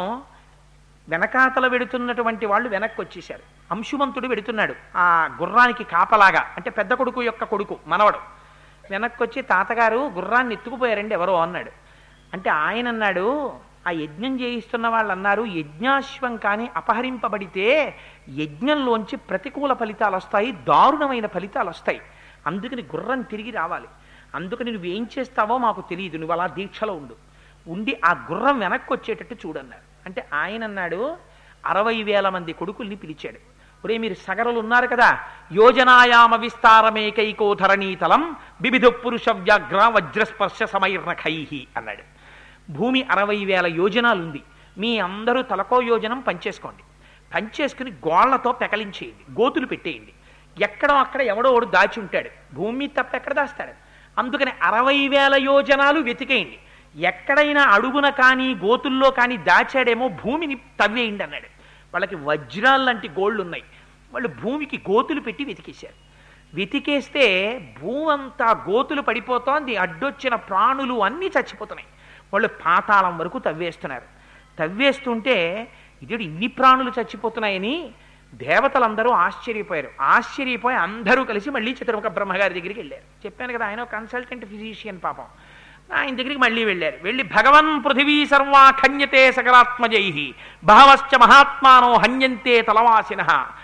వెనకాతల వెడుతున్నటువంటి వాళ్ళు వెనక్కి వచ్చేశారు అంశుమంతుడు వెడుతున్నాడు ఆ గుర్రానికి కాపలాగా అంటే పెద్ద కొడుకు యొక్క కొడుకు మనవడు వెనక్కి వచ్చి తాతగారు గుర్రాన్ని ఎత్తుకుపోయారండి ఎవరో అన్నాడు అంటే ఆయన అన్నాడు ఆ యజ్ఞం చేయిస్తున్న వాళ్ళు అన్నారు యజ్ఞాశ్వం కానీ అపహరింపబడితే యజ్ఞంలోంచి ప్రతికూల ఫలితాలు వస్తాయి దారుణమైన ఫలితాలు వస్తాయి అందుకని గుర్రం తిరిగి రావాలి అందుకని నువ్వేం చేస్తావో మాకు తెలియదు నువ్వు అలా దీక్షలో ఉండు ఉండి ఆ గుర్రం వెనక్కి వచ్చేటట్టు చూడన్నారు అంటే ఆయన అన్నాడు అరవై వేల మంది కొడుకుల్ని పిలిచాడు ఒరే మీరు సగరులు ఉన్నారు కదా యోజనాయామ విస్తారమేకైకో ధరణీతలం బిబిధ పురుష వ్యాఘ్ర వజ్రస్పర్శ సమైర్నఖై అన్నాడు భూమి అరవై వేల యోజనాలుంది మీ అందరూ తలకో యోజనం పంచేసుకోండి పంచేసుకుని గోళ్లతో పెకలించేయండి గోతులు పెట్టేయండి ఎక్కడో అక్కడ ఎవడో ఒకడు దాచి ఉంటాడు భూమి తప్ప ఎక్కడ దాస్తాడు అందుకని అరవై వేల యోజనాలు వెతికేయండి ఎక్కడైనా అడుగున కానీ గోతుల్లో కానీ దాచాడేమో భూమిని తవ్వేయండి అన్నాడు వాళ్ళకి వజ్రాలు లాంటి గోళ్ళు ఉన్నాయి వాళ్ళు భూమికి గోతులు పెట్టి వెతికేశారు వెతికేస్తే భూమి అంతా గోతులు పడిపోతోంది అడ్డొచ్చిన ప్రాణులు అన్నీ చచ్చిపోతున్నాయి వాళ్ళు పాతాళం వరకు తవ్వేస్తున్నారు తవ్వేస్తుంటే ఇది ఇన్ని ప్రాణులు చచ్చిపోతున్నాయని దేవతలందరూ ఆశ్చర్యపోయారు ఆశ్చర్యపోయి అందరూ కలిసి మళ్ళీ చతుర్ముఖ బ్రహ్మగారి దగ్గరికి వెళ్ళారు చెప్పాను కదా ఆయన కన్సల్టెంట్ ఫిజిషియన్ పాపం ఆయన దగ్గరికి మళ్ళీ వెళ్ళారు వెళ్ళి భగవన్ పృథివీ సర్వా ఖన్యతే సకలాత్మజై బహవశ్చ మహాత్మానో హన్యంతే తలవాసిన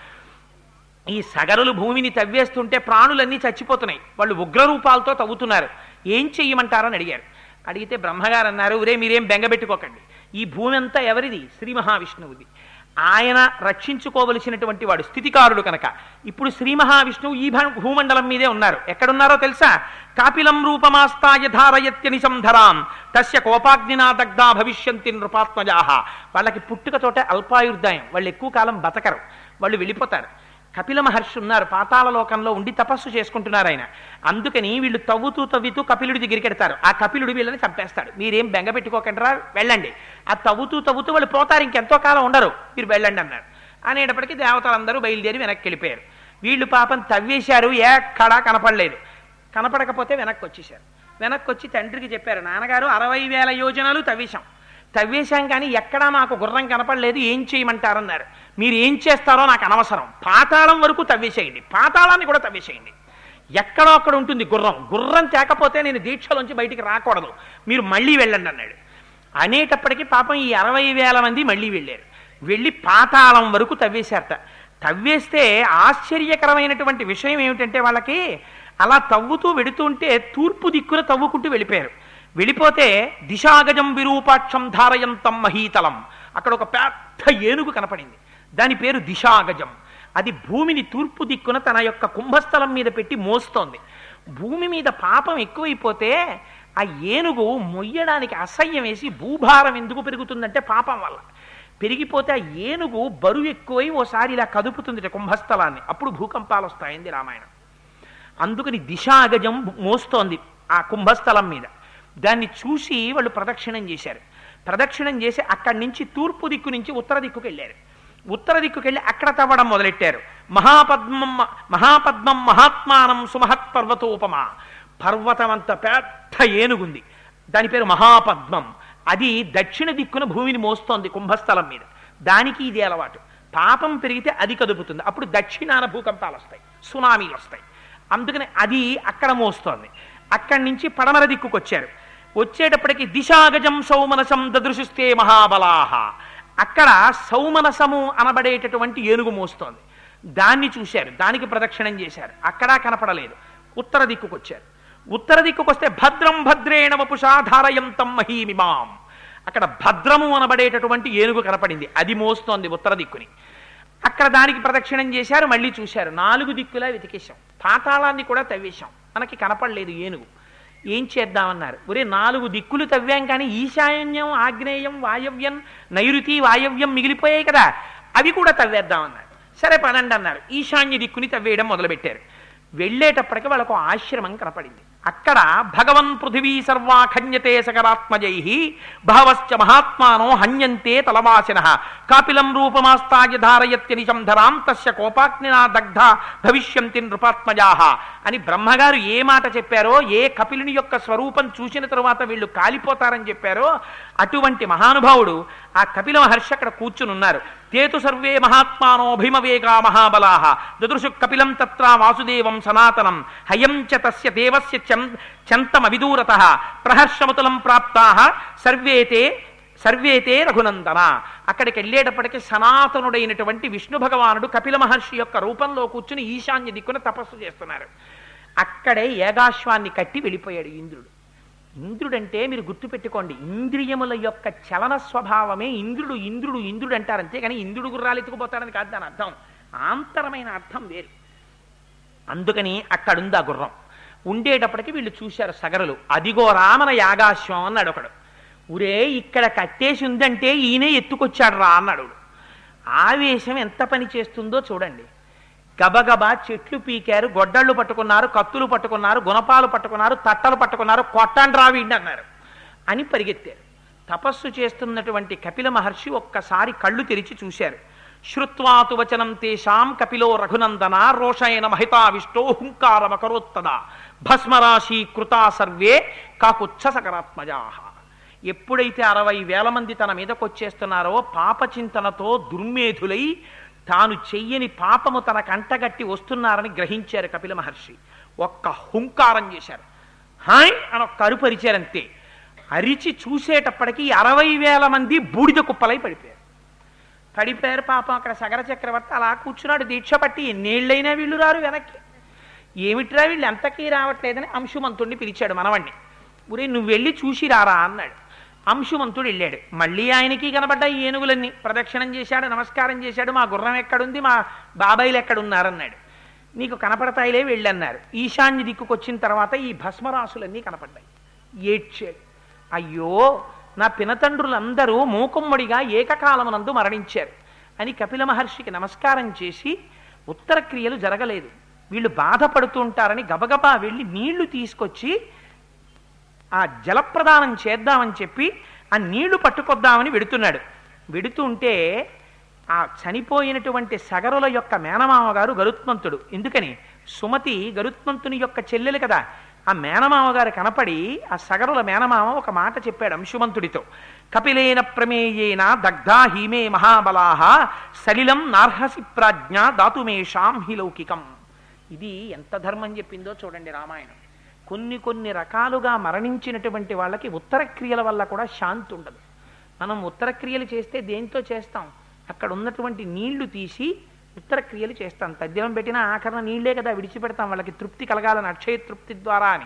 ఈ సగరులు భూమిని తవ్వేస్తుంటే ప్రాణులన్నీ చచ్చిపోతున్నాయి వాళ్ళు ఉగ్రరూపాలతో తవ్వుతున్నారు ఏం చెయ్యమంటారని అడిగారు అడిగితే బ్రహ్మగారు అన్నారు ఒరే మీరేం బెంగబెట్టుకోకండి ఈ భూమి అంతా ఎవరిది శ్రీ మహావిష్ణువుది ఆయన రక్షించుకోవలసినటువంటి వాడు స్థితికారుడు కనుక ఇప్పుడు శ్రీ మహావిష్ణువు ఈ భ- భూమండలం మీదే ఉన్నారు ఎక్కడున్నారో తెలుసా కాపిలం రూపమాస్తాయ ధారయత్య నిశంధరాం తస్య కోపాగ్నినా దగ్ధా భవిష్యంతి నృపాత్మజాహ వాళ్ళకి పుట్టుకతోట అల్పాయుర్దాయం వాళ్ళు ఎక్కువ కాలం బతకరు వాళ్ళు వెళ్ళిపోతారు కపిల మహర్షి ఉన్నారు పాతాళ లోకంలో ఉండి తపస్సు చేసుకుంటున్నారు ఆయన అందుకని వీళ్ళు తవ్వుతూ తవ్వుతూ కపిలుడి దగ్గరికి వెడతారు ఆ కపిలుడు వీళ్ళని చంపేస్తాడు మీరేం బెంగ పెట్టుకోకండిరా వెళ్ళండి ఆ తవ్వుతూ తవ్వుతూ వాళ్ళు పోతారు ఇంకెంతో కాలం ఉండరు మీరు వెళ్ళండి అన్నారు అనేటప్పటికీ దేవతలందరూ బయలుదేరి వెనక్కి వెళ్ళిపోయారు వీళ్ళు పాపం తవ్వేశారు ఎక్కడా కనపడలేదు కనపడకపోతే వెనక్కి వచ్చేసారు వెనక్కి వచ్చి తండ్రికి చెప్పారు నాన్నగారు అరవై వేల యోజనాలు తవ్వేశాం తవ్వేశాం కానీ ఎక్కడా మాకు గుర్రం కనపడలేదు ఏం చేయమంటారన్నారు మీరు ఏం చేస్తారో నాకు అనవసరం పాతాళం వరకు తవ్వేసేయండి పాతాళాన్ని కూడా తవ్వేసేయండి ఎక్కడో అక్కడ ఉంటుంది గుర్రం గుర్రం తేకపోతే నేను దీక్షలోంచి బయటికి రాకూడదు మీరు మళ్ళీ వెళ్ళండి అన్నాడు అనేటప్పటికీ పాపం ఈ అరవై వేల మంది మళ్ళీ వెళ్ళారు వెళ్ళి పాతాళం వరకు తవ్వేశారట తవ్వేస్తే ఆశ్చర్యకరమైనటువంటి విషయం ఏమిటంటే వాళ్ళకి అలా తవ్వుతూ వెడుతుంటే తూర్పు దిక్కున తవ్వుకుంటూ వెళ్ళిపోయారు వెళ్ళిపోతే దిశాగజం విరూపాక్షం ధారయంతం మహీతలం అక్కడ ఒక పెద్ద ఏనుగు కనపడింది దాని పేరు దిశాగజం అది భూమిని తూర్పు దిక్కున తన యొక్క కుంభస్థలం మీద పెట్టి మోస్తోంది భూమి మీద పాపం ఎక్కువైపోతే ఆ ఏనుగు మొయ్యడానికి అసహ్యం వేసి భూభారం ఎందుకు పెరుగుతుందంటే పాపం వల్ల పెరిగిపోతే ఆ ఏనుగు బరువు ఎక్కువై ఓసారి ఇలా కదుపుతుంది కుంభస్థలాన్ని అప్పుడు భూకంపాలు వస్తాయింది రామాయణం అందుకని దిశాగజం మోస్తోంది ఆ కుంభస్థలం మీద దాన్ని చూసి వాళ్ళు ప్రదక్షిణం చేశారు ప్రదక్షిణం చేసి అక్కడి నుంచి తూర్పు దిక్కు నుంచి ఉత్తర దిక్కుకి వెళ్ళారు ఉత్తర దిక్కుకి వెళ్ళి అక్కడ తవ్వడం మొదలెట్టారు మహాపద్మం మహాపద్మం మహాత్మానం సుమహత్ పర్వతోపమ పర్వతం అంత పెద్ద ఏనుగుంది దాని పేరు మహాపద్మం అది దక్షిణ దిక్కున భూమిని మోస్తోంది కుంభస్థలం మీద దానికి ఇది అలవాటు పాపం పెరిగితే అది కదుపుతుంది అప్పుడు దక్షిణాన భూకంపాలు వస్తాయి సునామీలు వస్తాయి అందుకని అది అక్కడ మోస్తోంది అక్కడి నుంచి పడమర దిక్కుకు వచ్చారు వచ్చేటప్పటికి దిశాగజం సౌమనసం దదృశిస్తే మహాబలాహ అక్కడ సౌమనసము అనబడేటటువంటి ఏనుగు మోస్తోంది దాన్ని చూశారు దానికి ప్రదక్షిణం చేశారు అక్కడా కనపడలేదు ఉత్తర దిక్కుకు వచ్చారు ఉత్తర దిక్కుకు వస్తే భద్రం భద్రేణ వపుషా ధారయంతం మహీమిమాం అక్కడ భద్రము అనబడేటటువంటి ఏనుగు కనపడింది అది మోస్తోంది ఉత్తర దిక్కుని అక్కడ దానికి ప్రదక్షిణం చేశారు మళ్ళీ చూశారు నాలుగు దిక్కులా వెతికేశాం పాతాళాన్ని కూడా తవ్వేశాం మనకి కనపడలేదు ఏనుగు ఏం చేద్దామన్నారు ఒరే నాలుగు దిక్కులు తవ్వాం కానీ ఈశాన్యం ఆగ్నేయం వాయవ్యం నైరుతి వాయవ్యం మిగిలిపోయాయి కదా అవి కూడా తవ్వేద్దామన్నారు సరే పనండి అన్నారు ఈశాన్య దిక్కుని తవ్వేయడం మొదలుపెట్టారు వెళ్ళేటప్పటికి వాళ్ళకు ఆశ్రమం కనపడింది అక్కడ భగవన్ పృథివీ సర్వా ఖన్యతే సకరాత్మజై బహవశ్చ మహాత్మానో హన్యంతే తలవాసిన కాపిలం రూపమాస్తాయ ధారయత్య నిశంధరాం తస్య కోపాగ్నినా దగ్ధ భవిష్యంతి నృపాత్మజా అని బ్రహ్మగారు ఏ మాట చెప్పారో ఏ కపిలుని యొక్క స్వరూపం చూసిన తరువాత వీళ్ళు కాలిపోతారని చెప్పారో అటువంటి మహానుభావుడు ఆ కపిల మహర్షి అక్కడ కూర్చుని ఉన్నారు తేతు సర్వే మహాత్మానో భీమవేగా మహాబలాహ దదృశు కపిలం తత్ర వాసుదేవం సనాతనం హయం చ తస్య దేవస్య చం- చంతమవిదూరత ప్రహర్షమతులం ప్రాప్తా సర్వేతే సర్వేతే రఘునందన అక్కడికి వెళ్ళేటప్పటికి సనాతనుడైనటువంటి విష్ణు భగవానుడు కపిల మహర్షి యొక్క రూపంలో కూర్చుని ఈశాన్య దిక్కున తపస్సు చేస్తున్నారు అక్కడే ఏగాశ్వాన్ని కట్టి వెళ్ళిపోయాడు ఇంద్రుడు ఇంద్రుడంటే మీరు గుర్తుపెట్టుకోండి ఇంద్రియముల యొక్క చలన స్వభావమే ఇంద్రుడు ఇంద్రుడు ఇంద్రుడు అంటారు అంతేగాని ఇంద్రుడు గుర్రాలు ఎత్తుకుపోతాడని కాదు దాని అర్థం ఆంతరమైన అర్థం వేరు అందుకని అక్కడుంది ఆ గుర్రం ఉండేటప్పటికి వీళ్ళు చూశారు సగరులు అదిగో రామన యాగాశ్వం అన్నాడు ఒకడు ఉరే ఇక్కడ కట్టేసి ఉందంటే ఈయనే ఎత్తుకొచ్చాడు రా అన్నాడు ఆవేశం ఎంత పని చేస్తుందో చూడండి గబగబా చెట్లు పీకారు గొడ్డళ్ళు పట్టుకున్నారు కత్తులు పట్టుకున్నారు గుణపాలు పట్టుకున్నారు తట్టలు పట్టుకున్నారు కొట్టండి రావిండి అన్నారు అని పరిగెత్తారు తపస్సు చేస్తున్నటువంటి కపిల మహర్షి ఒక్కసారి కళ్ళు తెరిచి చూశారు శ్రుత్వాతు వచనం తేషాం కపిలో రఘునందన రోషయన మహితావిష్టో హుంకారమకరోత్తద భస్మరాశి కృతా సర్వే కాకుచ్చ సకరాత్మజాహ ఎప్పుడైతే అరవై వేల మంది తన మీదకొచ్చేస్తున్నారో పాపచింతనతో దుర్మేధులై తాను చెయ్యని పాపము తన కంటగట్టి వస్తున్నారని గ్రహించారు కపిల మహర్షి ఒక్క హుంకారం చేశారు హాయ్ అని ఒక్క అరుపరిచారంతే అరిచి చూసేటప్పటికి అరవై వేల మంది బూడిద కుప్పలై పడిపోయారు పడిపోయారు పాపం అక్కడ సగర చక్రవర్తి అలా కూర్చున్నాడు దీక్ష పట్టి ఎన్నేళ్ళైనా వీళ్ళు రారు వెనక్కి ఏమిట్రా వీళ్ళు ఎంతకీ రావట్లేదని అంశుమంతుడిని పిలిచాడు మనవణ్ణి ఊరే నువ్వు వెళ్ళి చూసి రారా అన్నాడు అంశుమంతుడు వెళ్ళాడు మళ్ళీ ఆయనకి కనబడ్డ ఈ ఏనుగులన్నీ ప్రదక్షిణం చేశాడు నమస్కారం చేశాడు మా గుర్రం ఎక్కడుంది మా బాబాయిలు ఎక్కడున్నారన్నాడు నీకు కనపడతాయిలే వెళ్ళన్నారు ఈశాన్య దిక్కుకొచ్చిన తర్వాత ఈ భస్మరాసులన్నీ కనపడ్డాయి ఏడ్చాడు అయ్యో నా పినతండ్రులందరూ మూకుమ్మడిగా ఏకకాలమునందు మరణించారు అని కపిల మహర్షికి నమస్కారం చేసి ఉత్తర క్రియలు జరగలేదు వీళ్ళు బాధపడుతూ ఉంటారని గబగబా వెళ్ళి నీళ్లు తీసుకొచ్చి ఆ జలప్రదానం చేద్దామని చెప్పి ఆ నీళ్లు పట్టుకొద్దామని వెడుతున్నాడు వెడుతుంటే ఆ చనిపోయినటువంటి సగరుల యొక్క మేనమామ గారు గరుత్మంతుడు ఎందుకని సుమతి గరుత్మంతుని యొక్క చెల్లెలు కదా ఆ మేనమామ గారు కనపడి ఆ సగరుల మేనమామ ఒక మాట చెప్పాడు అంశుమంతుడితో కపిలేన ప్రమేయేన దగ్ధా హీమే మహాబలాహ సలిలం నార్హసి ప్రాజ్ఞ దాతుమేషాం హి లౌకికం ఇది ఎంత ధర్మం చెప్పిందో చూడండి రామాయణం కొన్ని కొన్ని రకాలుగా మరణించినటువంటి వాళ్ళకి ఉత్తర క్రియల వల్ల కూడా శాంతి ఉండదు మనం ఉత్తర క్రియలు చేస్తే దేంతో చేస్తాం అక్కడ ఉన్నటువంటి నీళ్లు తీసి ఉత్తర క్రియలు చేస్తాం తద్దినం పెట్టిన ఆఖరణ నీళ్లే కదా విడిచిపెడతాం వాళ్ళకి తృప్తి కలగాలని అక్షయ తృప్తి ద్వారా అని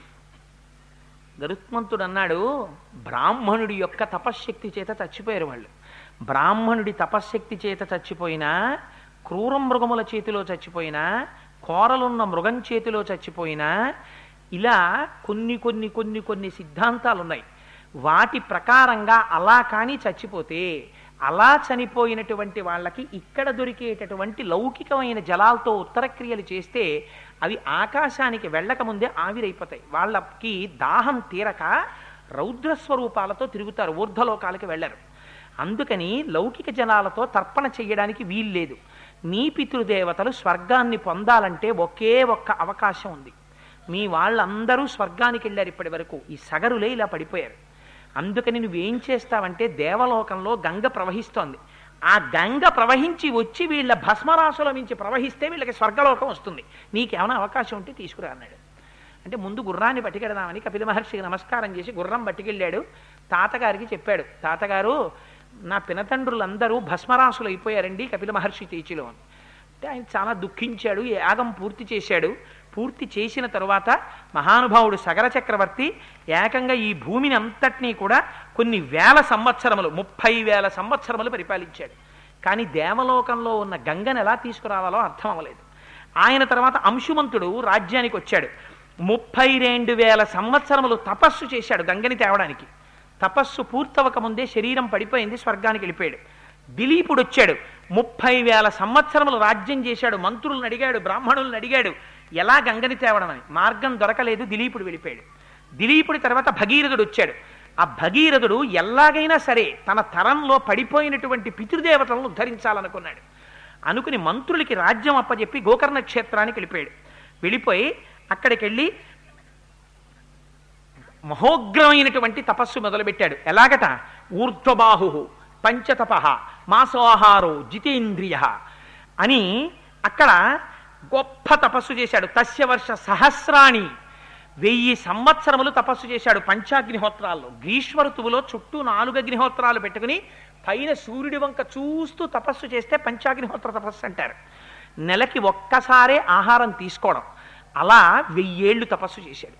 గరుత్మంతుడు అన్నాడు బ్రాహ్మణుడి యొక్క తపశ్శక్తి చేత చచ్చిపోయారు వాళ్ళు బ్రాహ్మణుడి తపశ్శక్తి చేత చచ్చిపోయినా క్రూర మృగముల చేతిలో చచ్చిపోయినా కోరలున్న మృగం చేతిలో చచ్చిపోయినా ఇలా కొన్ని కొన్ని కొన్ని కొన్ని సిద్ధాంతాలు ఉన్నాయి వాటి ప్రకారంగా అలా కానీ చచ్చిపోతే అలా చనిపోయినటువంటి వాళ్ళకి ఇక్కడ దొరికేటటువంటి లౌకికమైన జలాలతో ఉత్తర క్రియలు చేస్తే అవి ఆకాశానికి వెళ్ళకముందే ఆవిరైపోతాయి వాళ్ళకి దాహం తీరక రౌద్రస్వరూపాలతో తిరుగుతారు ఊర్ధ్వలోకాలకి వెళ్ళరు అందుకని లౌకిక జనాలతో తర్పణ చెయ్యడానికి వీల్లేదు నీ పితృదేవతలు స్వర్గాన్ని పొందాలంటే ఒకే ఒక్క అవకాశం ఉంది మీ వాళ్ళందరూ స్వర్గానికి వెళ్ళారు ఇప్పటి వరకు ఈ సగరులే ఇలా పడిపోయారు అందుకని నువ్వేం చేస్తావంటే దేవలోకంలో గంగ ప్రవహిస్తోంది ఆ గంగ ప్రవహించి వచ్చి వీళ్ళ భస్మరాశుల మించి ప్రవహిస్తే వీళ్ళకి స్వర్గలోకం వస్తుంది నీకేమైనా అవకాశం ఉంటే తీసుకురా అన్నాడు అంటే ముందు గుర్రాన్ని పట్టుకెడదామని కపిల మహర్షికి నమస్కారం చేసి గుర్రం పట్టుకెళ్ళాడు తాతగారికి చెప్పాడు తాతగారు నా పినతండ్రులందరూ భస్మరాశులు అయిపోయారండి కపిల మహర్షి తీచిలో అని అంటే ఆయన చాలా దుఃఖించాడు యాగం పూర్తి చేశాడు పూర్తి చేసిన తరువాత మహానుభావుడు సగర చక్రవర్తి ఏకంగా ఈ భూమిని అంతటినీ కూడా కొన్ని వేల సంవత్సరములు ముప్పై వేల సంవత్సరములు పరిపాలించాడు కానీ దేవలోకంలో ఉన్న గంగను ఎలా తీసుకురావాలో అర్థం అవ్వలేదు ఆయన తర్వాత అంశుమంతుడు రాజ్యానికి వచ్చాడు ముప్పై రెండు వేల సంవత్సరములు తపస్సు చేశాడు గంగని తేవడానికి తపస్సు పూర్తవక ముందే శరీరం పడిపోయింది స్వర్గానికి వెళ్ళిపోయాడు దిలీపుడు వచ్చాడు ముప్పై వేల సంవత్సరములు రాజ్యం చేశాడు మంత్రులను అడిగాడు బ్రాహ్మణులను అడిగాడు ఎలా గంగని తేవడం అని మార్గం దొరకలేదు దిలీపుడు వెళ్ళిపోయాడు దిలీపుడి తర్వాత భగీరథుడు వచ్చాడు ఆ భగీరథుడు ఎలాగైనా సరే తన తరంలో పడిపోయినటువంటి పితృదేవతలను ఉద్ధరించాలనుకున్నాడు అనుకుని మంత్రులకి రాజ్యం అప్పచెప్పి గోకర్ణ క్షేత్రానికి వెళ్ళిపోయాడు వెళ్ళిపోయి అక్కడికి వెళ్ళి మహోగ్రమైనటువంటి తపస్సు మొదలుపెట్టాడు ఎలాగట ఊర్ధ్వబాహు పంచతప మాసోహారో జితేంద్రియ అని అక్కడ గొప్ప తపస్సు చేశాడు తస్య వర్ష సహస్రాణి వెయ్యి సంవత్సరములు తపస్సు చేశాడు పంచాగ్నిహోత్రాల్లో గ్రీష్మ ఋతువులో చుట్టూ నాలుగు అగ్నిహోత్రాలు పెట్టుకుని పైన సూర్యుడి వంక చూస్తూ తపస్సు చేస్తే పంచాగ్నిహోత్ర తపస్సు అంటారు నెలకి ఒక్కసారే ఆహారం తీసుకోవడం అలా వెయ్యేళ్ళు తపస్సు చేశాడు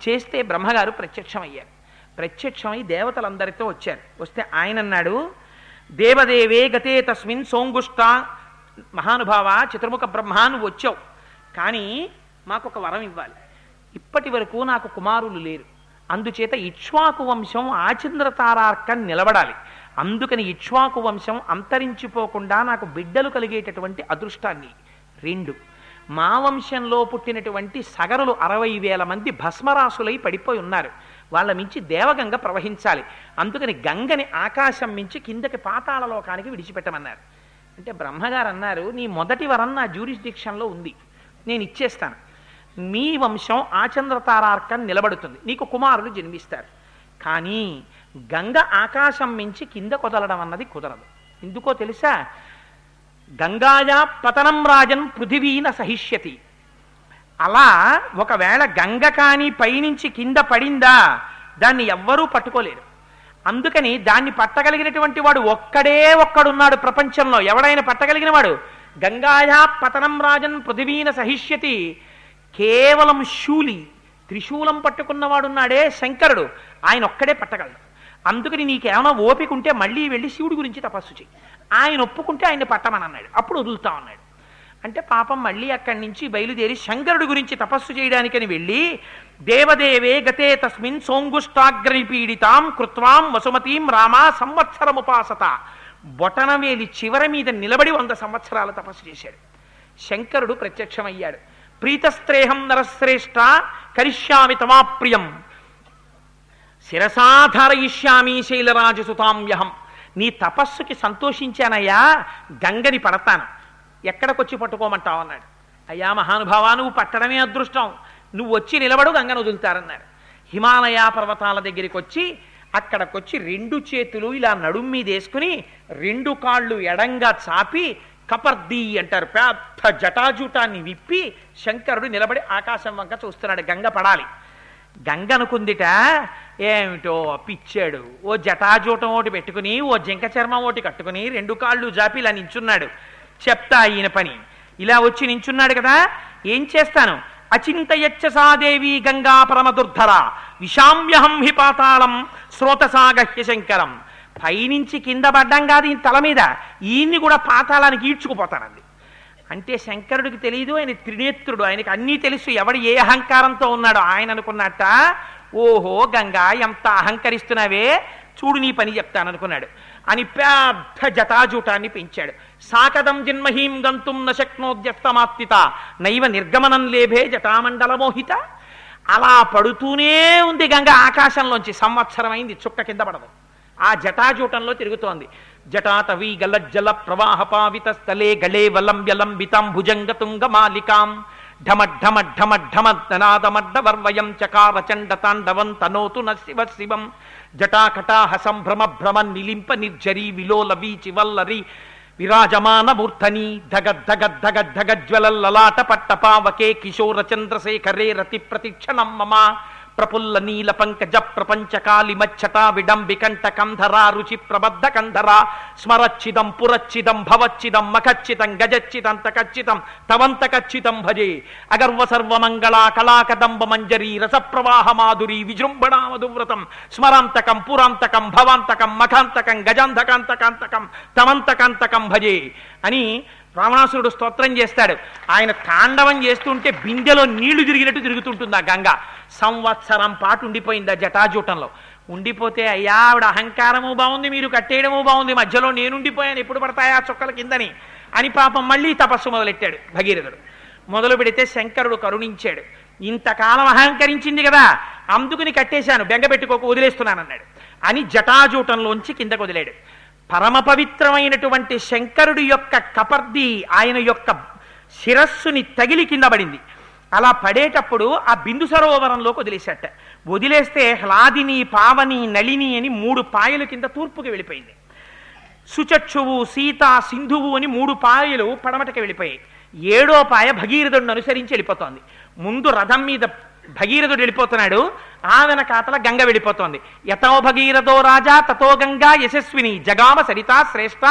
చేస్తే బ్రహ్మగారు ప్రత్యక్షమయ్యారు ప్రత్యక్షమై దేవతలందరితో వచ్చారు వస్తే ఆయన అన్నాడు దేవదేవే గతే తస్మిన్ సోంగుష్ట మహానుభావ చతుర్ముఖ బ్రహ్మ నువ్వు వచ్చావు కానీ మాకు ఒక వరం ఇవ్వాలి ఇప్పటి వరకు నాకు కుమారులు లేరు అందుచేత ఇక్ష్వాకు వంశం ఆచంద్రతారార్కం నిలబడాలి అందుకని ఇక్ష్వాకు వంశం అంతరించిపోకుండా నాకు బిడ్డలు కలిగేటటువంటి అదృష్టాన్ని రెండు మా వంశంలో పుట్టినటువంటి సగరులు అరవై వేల మంది భస్మరాసులై పడిపోయి ఉన్నారు వాళ్ళ మించి దేవగంగ ప్రవహించాలి అందుకని గంగని ఆకాశం మించి కిందకి పాతాళ లోకానికి విడిచిపెట్టమన్నారు అంటే బ్రహ్మగారు అన్నారు నీ మొదటి వరం నా జ్యూరిస్డిక్షన్లో ఉంది నేను ఇచ్చేస్తాను మీ వంశం ఆచంద్రతారార్కం నిలబడుతుంది నీకు కుమారులు జన్మిస్తారు కానీ గంగ ఆకాశం మించి కింద కొదలడం అన్నది కుదరదు ఎందుకో తెలుసా గంగాయా పతనం రాజన్ పృథివీన సహిష్యతి అలా ఒకవేళ గంగ కాని పైనుంచి కింద పడిందా దాన్ని ఎవ్వరూ పట్టుకోలేరు అందుకని దాన్ని పట్టగలిగినటువంటి వాడు ఒక్కడే ఒక్కడున్నాడు ప్రపంచంలో ఎవడైనా పట్టగలిగిన వాడు గంగాయా పతనం రాజన్ పృథివీన సహిష్యతి కేవలం శూలి త్రిశూలం పట్టుకున్నవాడున్నాడే శంకరుడు ఆయన ఒక్కడే పట్టగలడు అందుకని నీకేమైనా ఓపిక ఉంటే మళ్ళీ వెళ్ళి శివుడి గురించి తపస్సు చెయ్యి ఆయన ఒప్పుకుంటే ఆయన్ని పట్టమని అన్నాడు అప్పుడు వదులుతా అన్నాడు అంటే పాపం మళ్ళీ అక్కడి నుంచి బయలుదేరి శంకరుడి గురించి తపస్సు చేయడానికని వెళ్ళి దేవదేవే గతే తస్మిన్ సోంగుష్టాగ్రని పీడితాం కృత్వాం వసుమతీం రామా సంవత్సరముపాసత బొటనవేలి చివర మీద నిలబడి వంద సంవత్సరాలు తపస్సు చేశాడు శంకరుడు ప్రత్యక్షమయ్యాడు ప్రీతస్త్రేహం నరశ్రేష్ట కరిష్యామి తమాప్రియం శిరసాధారయిష్యామి శైలరాజసుతామ్యహం నీ తపస్సుకి సంతోషించానయ్యా గంగని పడతాను ఎక్కడికొచ్చి పట్టుకోమంటావు అన్నాడు అయ్యా మహానుభావా నువ్వు పట్టడమే అదృష్టం నువ్వు వచ్చి నిలబడు గంగను వదులుతారన్నారు హిమాలయ పర్వతాల దగ్గరికి వచ్చి అక్కడికొచ్చి రెండు చేతులు ఇలా నడుం మీద వేసుకుని రెండు కాళ్ళు ఎడంగా చాపి కపర్ది అంటారు పెద్ద జటాజూటాన్ని విప్పి శంకరుడు నిలబడి ఆకాశం వంక చూస్తున్నాడు గంగ పడాలి గంగ అనుకుందిట ఏమిటో పిచ్చాడు ఓ జటాజూటం ఒకటి పెట్టుకుని ఓ జింక చర్మం ఒకటి కట్టుకుని రెండు కాళ్ళు జాపి ఇలా నించున్నాడు చెప్తా ఈయన పని ఇలా వచ్చి నించున్నాడు కదా ఏం చేస్తాను అచింతయచ్చ సాదేవి గంగా పరమదుర్ధర విషామ్యహం హి పాతాళం స్రోతసాగహ్య శంకరం పైనుంచి కింద పడ్డం కాదు ఈ తల మీద ఈయన్ని కూడా పాతాళానికి ఈడ్చుకుపోతానంది అంటే శంకరుడికి తెలియదు ఆయన త్రినేత్రుడు ఆయనకి అన్నీ తెలుసు ఎవడు ఏ అహంకారంతో ఉన్నాడో ఆయన అనుకున్నట్ట ఓహో గంగా ఎంత అహంకరిస్తున్నావే చూడు నీ పని చెప్తాననుకున్నాడు అని పెద్ద జటాజూటాన్ని పెంచాడు సాకదం జన్మహీం గంతుం నశక్నోద్యస్తమాత్తిత నైవ నిర్గమనం లేభే జటామండల మోహిత అలా పడుతూనే ఉంది గంగ ఆకాశంలోంచి సంవత్సరం అయింది చుక్క కింద పడదు ఆ జటాజూటంలో తిరుగుతోంది జటాటవీ గలజ్జల ప్రవాహ పావిత స్థలే గళే వలంబ్యలంబితాం భుజంగ తుంగ మాలికాం ఢమ ఢమ ఢమ ఢమ ననాదమడ్డ వర్వయం చకార చండ తాండవం తనోతు న శివ శివం జటాకటాహ సంభ్రమ భ్రమ నిలింప నిర్జరి విలోల వీచి వల్లరి విరాజమాన మూర్ధని ధగ ధగ ధగ ధగ జ్వలల్లలాట పట్టపావకే కిశోర చంద్రశేఖరే రతి ప్రతిక్షణం మమ ప్రపుల్ల నీల పంకజ ప్రపంచ కాలి మచ్చటా విడంబి కంఠ కంధరా రుచి ప్రబద్ధ కంధరా స్మరచ్చిదం పురచ్చిదం భవచ్చిదం మఖచ్చితం గజచ్చితం తకచ్చితం తవంత కచ్చితం భజే అగర్వ సర్వమంగళా కళాకదంబ మంజరీ రసప్రవాహ మాధురి విజృంభణా మధువ్రతం స్మరాంతకం పురాంతకం భవాంతకం మఖాంతకం గజాంధకాంతకాంతకం తమంతకాంతకం భజే అని రావణాసురుడు స్తోత్రం చేస్తాడు ఆయన తాండవం చేస్తుంటే బిందెలో నీళ్లు తిరిగినట్టు తిరుగుతుంటుంది ఆ గంగ సంవత్సరం పాటు ఉండిపోయింది ఆ జటాజూటంలో ఉండిపోతే అయ్యా ఆవిడ అహంకారము బాగుంది మీరు కట్టేయడము బాగుంది మధ్యలో నేనుండిపోయాను ఎప్పుడు పడతాయా చుక్కల కిందని అని పాపం మళ్ళీ తపస్సు మొదలెట్టాడు భగీరథుడు మొదలు పెడితే శంకరుడు కరుణించాడు ఇంతకాలం అహంకరించింది కదా అందుకుని కట్టేశాను బెంగ పెట్టుకోక వదిలేస్తున్నానన్నాడు అని జటాజూటంలోంచి కిందకు వదిలాడు పరమ పవిత్రమైనటువంటి శంకరుడి యొక్క కపర్ది ఆయన యొక్క శిరస్సుని తగిలి కింద పడింది అలా పడేటప్పుడు ఆ బిందు సరోవరంలోకి వదిలేశాట వదిలేస్తే హ్లాదిని పావని నళిని అని మూడు పాయల కింద తూర్పుకి వెళ్ళిపోయింది సుచక్షువు సీత సింధువు అని మూడు పాయలు పడమటకి వెళ్ళిపోయాయి ఏడో పాయ భగీరథుడిని అనుసరించి వెళ్ళిపోతోంది ముందు రథం మీద భగీరథుడు వెళ్ళిపోతున్నాడు ఆ వెనకాతల గంగ వెళ్ళిపోతోంది యతో భగీరథో రాజా తతో గంగా యశస్విని జగామ సరిత శ్రేష్ఠ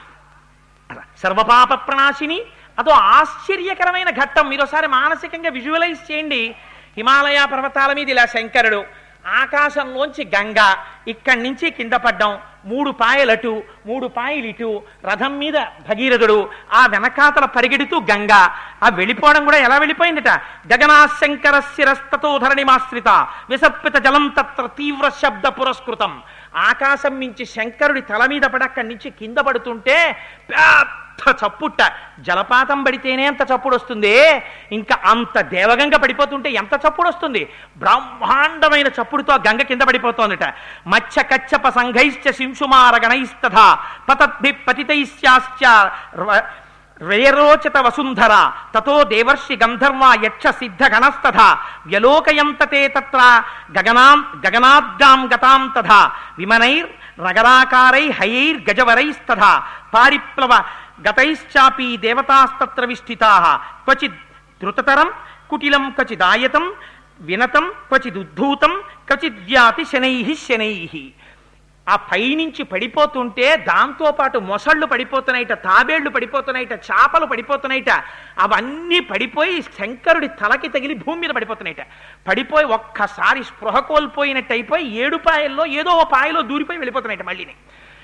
సర్వపాప ప్రణాశిని అదో ఆశ్చర్యకరమైన ఘట్టం మీరు ఒకసారి మానసికంగా విజువలైజ్ చేయండి హిమాలయ పర్వతాల మీద ఇలా శంకరుడు ఆకాశంలోంచి గంగ ఇక్కడి నుంచి కింద పడ్డం మూడు పాయలటు మూడు పాయలు ఇటు రథం మీద భగీరథుడు ఆ వెనకాతల పరిగెడుతూ గంగ ఆ వెళ్ళిపోవడం కూడా ఎలా వెళ్ళిపోయిందట గగనాశంకర శిరస్తతో ధరణిమాశ్రిత విసర్పిత జలం తత్ర తీవ్ర శబ్ద పురస్కృతం ఆకాశం నుంచి శంకరుడి తల మీద పడి అక్కడి నుంచి కింద పడుతుంటే పెద్ద చప్పుట్ట జలపాతం పడితేనే అంత చప్పుడు వస్తుంది ఇంకా అంత దేవగంగ పడిపోతుంటే ఎంత చప్పుడు వస్తుంది బ్రహ్మాండమైన చప్పుడుతో ఆ గంగ కింద పడిపోతోందట మత్స్య కచ్చప సంఘైశ్చ శింశుమార గణైస్తథ పతద్భి పతితైశ్చాశ్చ ర- వ్యయరోచత వసుంధర తతో దేవర్షి గంధర్వ యక్ష సిద్ధ గణస్తథ వ్యలోకయంతతే తత్ర గగనాం గగనాబ్దాం గతాం తథా విమనైర్ నగరాకారై హయైర్ గజవరైస్తథ పారిప్లవ గతైశ్చాపి దేవతాస్తత్ర విష్ఠితా క్వచిద్ ధృతతరం కుటిలం క్వచిదాయతం వినతం క్వచిదుద్ధూతం క్వచిద్యాతి శనై శనై ఆ పైనుంచి పడిపోతుంటే దాంతో పాటు మొసళ్ళు పడిపోతున్నాయిట తాబేళ్లు పడిపోతున్నాయిట చేపలు పడిపోతున్నాయిట అవన్నీ పడిపోయి శంకరుడి తలకి తగిలి భూమి మీద పడిపోతున్నాయిట పడిపోయి ఒక్కసారి స్పృహ కోల్పోయినట్టు అయిపోయి ఏడు పాయల్లో ఏదో ఓ పాయలో దూరిపోయి వెళ్ళిపోతున్నాయిట మళ్ళీని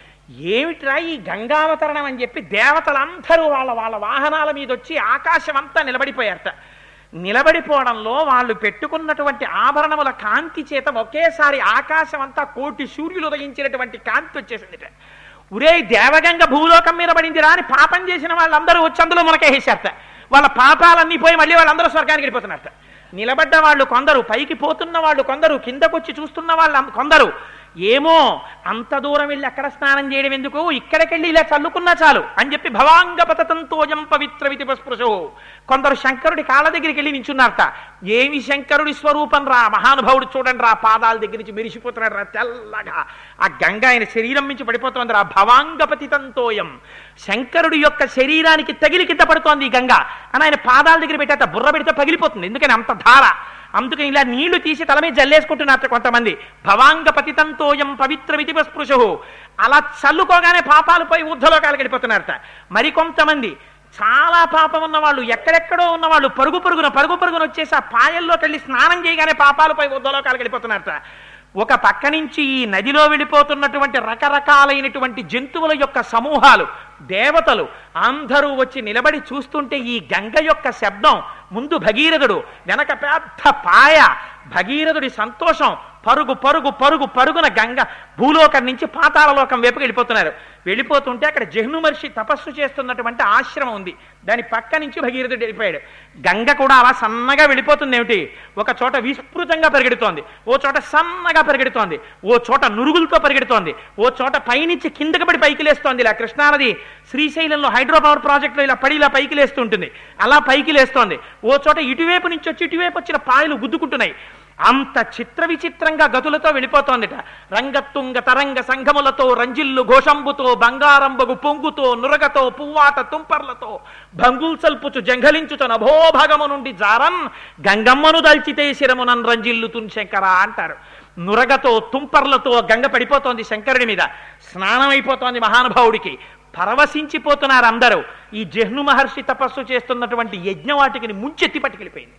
ఏమిట్రా ఈ గంగావతరణం అని చెప్పి దేవతలందరూ వాళ్ళ వాళ్ళ వాహనాల మీద వచ్చి ఆకాశం అంతా నిలబడిపోయారట నిలబడిపోవడంలో వాళ్ళు పెట్టుకున్నటువంటి ఆభరణముల కాంతి చేత ఒకేసారి ఆకాశం అంతా కోటి సూర్యులు ఉదయించినటువంటి కాంతి వచ్చేసిందిట ఉరే దేవగంగ భూలోకం మీద పడిందిరా అని పాపం చేసిన వాళ్ళందరూ వచ్చి అందులో మునకేసారట వాళ్ళ పాపాలన్నీ పోయి మళ్ళీ వాళ్ళందరూ స్వర్గానికి వెళ్ళిపోతున్నారట నిలబడ్డ వాళ్ళు కొందరు పైకి పోతున్న వాళ్ళు కొందరు కిందకొచ్చి చూస్తున్న వాళ్ళు అం- కొందరు ఏమో అంత దూరం వెళ్ళి అక్కడ స్నానం చేయడం ఎందుకు ఇక్కడికెళ్ళి ఇలా చల్లుకున్నా చాలు అని చెప్పి భవాంగ పతతంతోయం పవిత్ర వితిపస్పృశో కొందరు శంకరుడి కాళ్ళ దగ్గరికి వెళ్ళి నించున్నారట ఏమి శంకరుడి స్వరూపం రా మహానుభావుడు చూడండి రా పాదాల దగ్గర నుంచి మెరిసిపోతున్నాడు రా తెల్లగా ఆ గంగ ఆయన శరీరం నుంచి పడిపోతుంది రా భవాంగ పతితంతోయం శంకరుడి యొక్క శరీరానికి తగిలి కింద పడుతోంది ఈ గంగ అని ఆయన పాదాల దగ్గర పెట్టేట బుర్ర పెడితే పగిలిపోతుంది ఎందుకని అంత ధార అందుకని ఇలా నీళ్లు తీసి తల మీద జల్లేసుకుంటున్నారు కొంతమంది భవాంగ పతితంతోయం పవిత్ర విధిపస్పృశు అలా చల్లుకోగానే పాపాలు పోయి ఊర్ధలోకాలకు వెళ్ళిపోతున్నారట మరికొంతమంది చాలా పాపం ఉన్న వాళ్ళు ఎక్కడెక్కడో ఉన్న వాళ్ళు పరుగు పరుగున పరుగు పరుగున వచ్చేసి ఆ పాయల్లోకి వెళ్ళి స్నానం చేయగానే పాపాలు పోయి ఊర్ధలోకాలకు వెళ్ళిపోతున్నారట ఒక పక్క నుంచి ఈ నదిలో వెళ్ళిపోతున్నటువంటి రకరకాలైనటువంటి జంతువుల యొక్క సమూహాలు దేవతలు అందరూ వచ్చి నిలబడి చూస్తుంటే ఈ గంగ యొక్క శబ్దం ముందు భగీరథుడు వెనక పెద్ద పాయ భగీరథుడి సంతోషం పరుగు పరుగు పరుగు పరుగున గంగ భూలోకం నుంచి పాతాళలోకం వైపుకి వెళ్ళిపోతున్నారు వెళ్ళిపోతుంటే అక్కడ జహ్ను మహర్షి తపస్సు చేస్తున్నటువంటి ఆశ్రమం ఉంది దాని పక్క నుంచి భగీరథుడు వెళ్ళిపోయాడు గంగ కూడా అలా సన్నగా వెళ్ళిపోతుంది ఏమిటి ఒక చోట విస్తృతంగా పరిగెడుతోంది ఓ చోట సన్నగా పరిగెడుతోంది ఓ చోట నురుగులతో పరిగెడుతోంది ఓ చోట పైనుంచి కిందకి పడి పైకి లేస్తోంది ఇలా కృష్ణానది శ్రీశైలంలో హైడ్రో పవర్ ప్రాజెక్టులో ఇలా పడి ఇలా పైకి లేస్తుంటుంది అలా పైకి లేస్తోంది ఓ చోట ఇటువైపు నుంచి వచ్చి ఇటువైపు వచ్చిన పాయలు గుద్దుకుంటున్నాయి అంత చిత్ర విచిత్రంగా గతులతో వెళ్ళిపోతోందిట రంగత్తుంగ తరంగ సంఘములతో రంజిల్లు ఘోషంబుతో బంగారంబగు పొంగుతో నురగతో పువ్వాట తుంపర్లతో భంగుల్ సల్పుచు జంఘలించుచు నభోభాగము నుండి జారన్ గంగమ్మను దల్చితే శిరమునన్ రంజిల్లుతున్ శంకర అంటారు నురగతో తుంపర్లతో గంగ పడిపోతోంది శంకరుడి మీద స్నానం అయిపోతోంది మహానుభావుడికి పరవశించిపోతున్నారు అందరూ ఈ జహ్ను మహర్షి తపస్సు చేస్తున్నటువంటి యజ్ఞవాటికిని ముంచెత్తి పట్టుకెళ్ళిపోయింది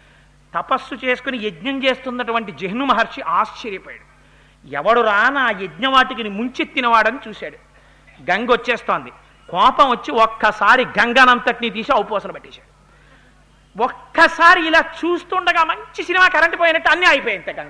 తపస్సు చేసుకుని యజ్ఞం చేస్తున్నటువంటి జహ్ను మహర్షి ఆశ్చర్యపోయాడు ఎవడురా నా యజ్ఞవాటికిని ముంచెత్తినవాడని చూశాడు గంగ వచ్చేస్తోంది కోపం వచ్చి ఒక్కసారి గంగనంతటిని తీసి ఔపోసన పట్టేశాడు ఒక్కసారి ఇలా చూస్తుండగా మంచి సినిమా కరెంట్ పోయినట్టు అన్నీ అయిపోయింది గంగ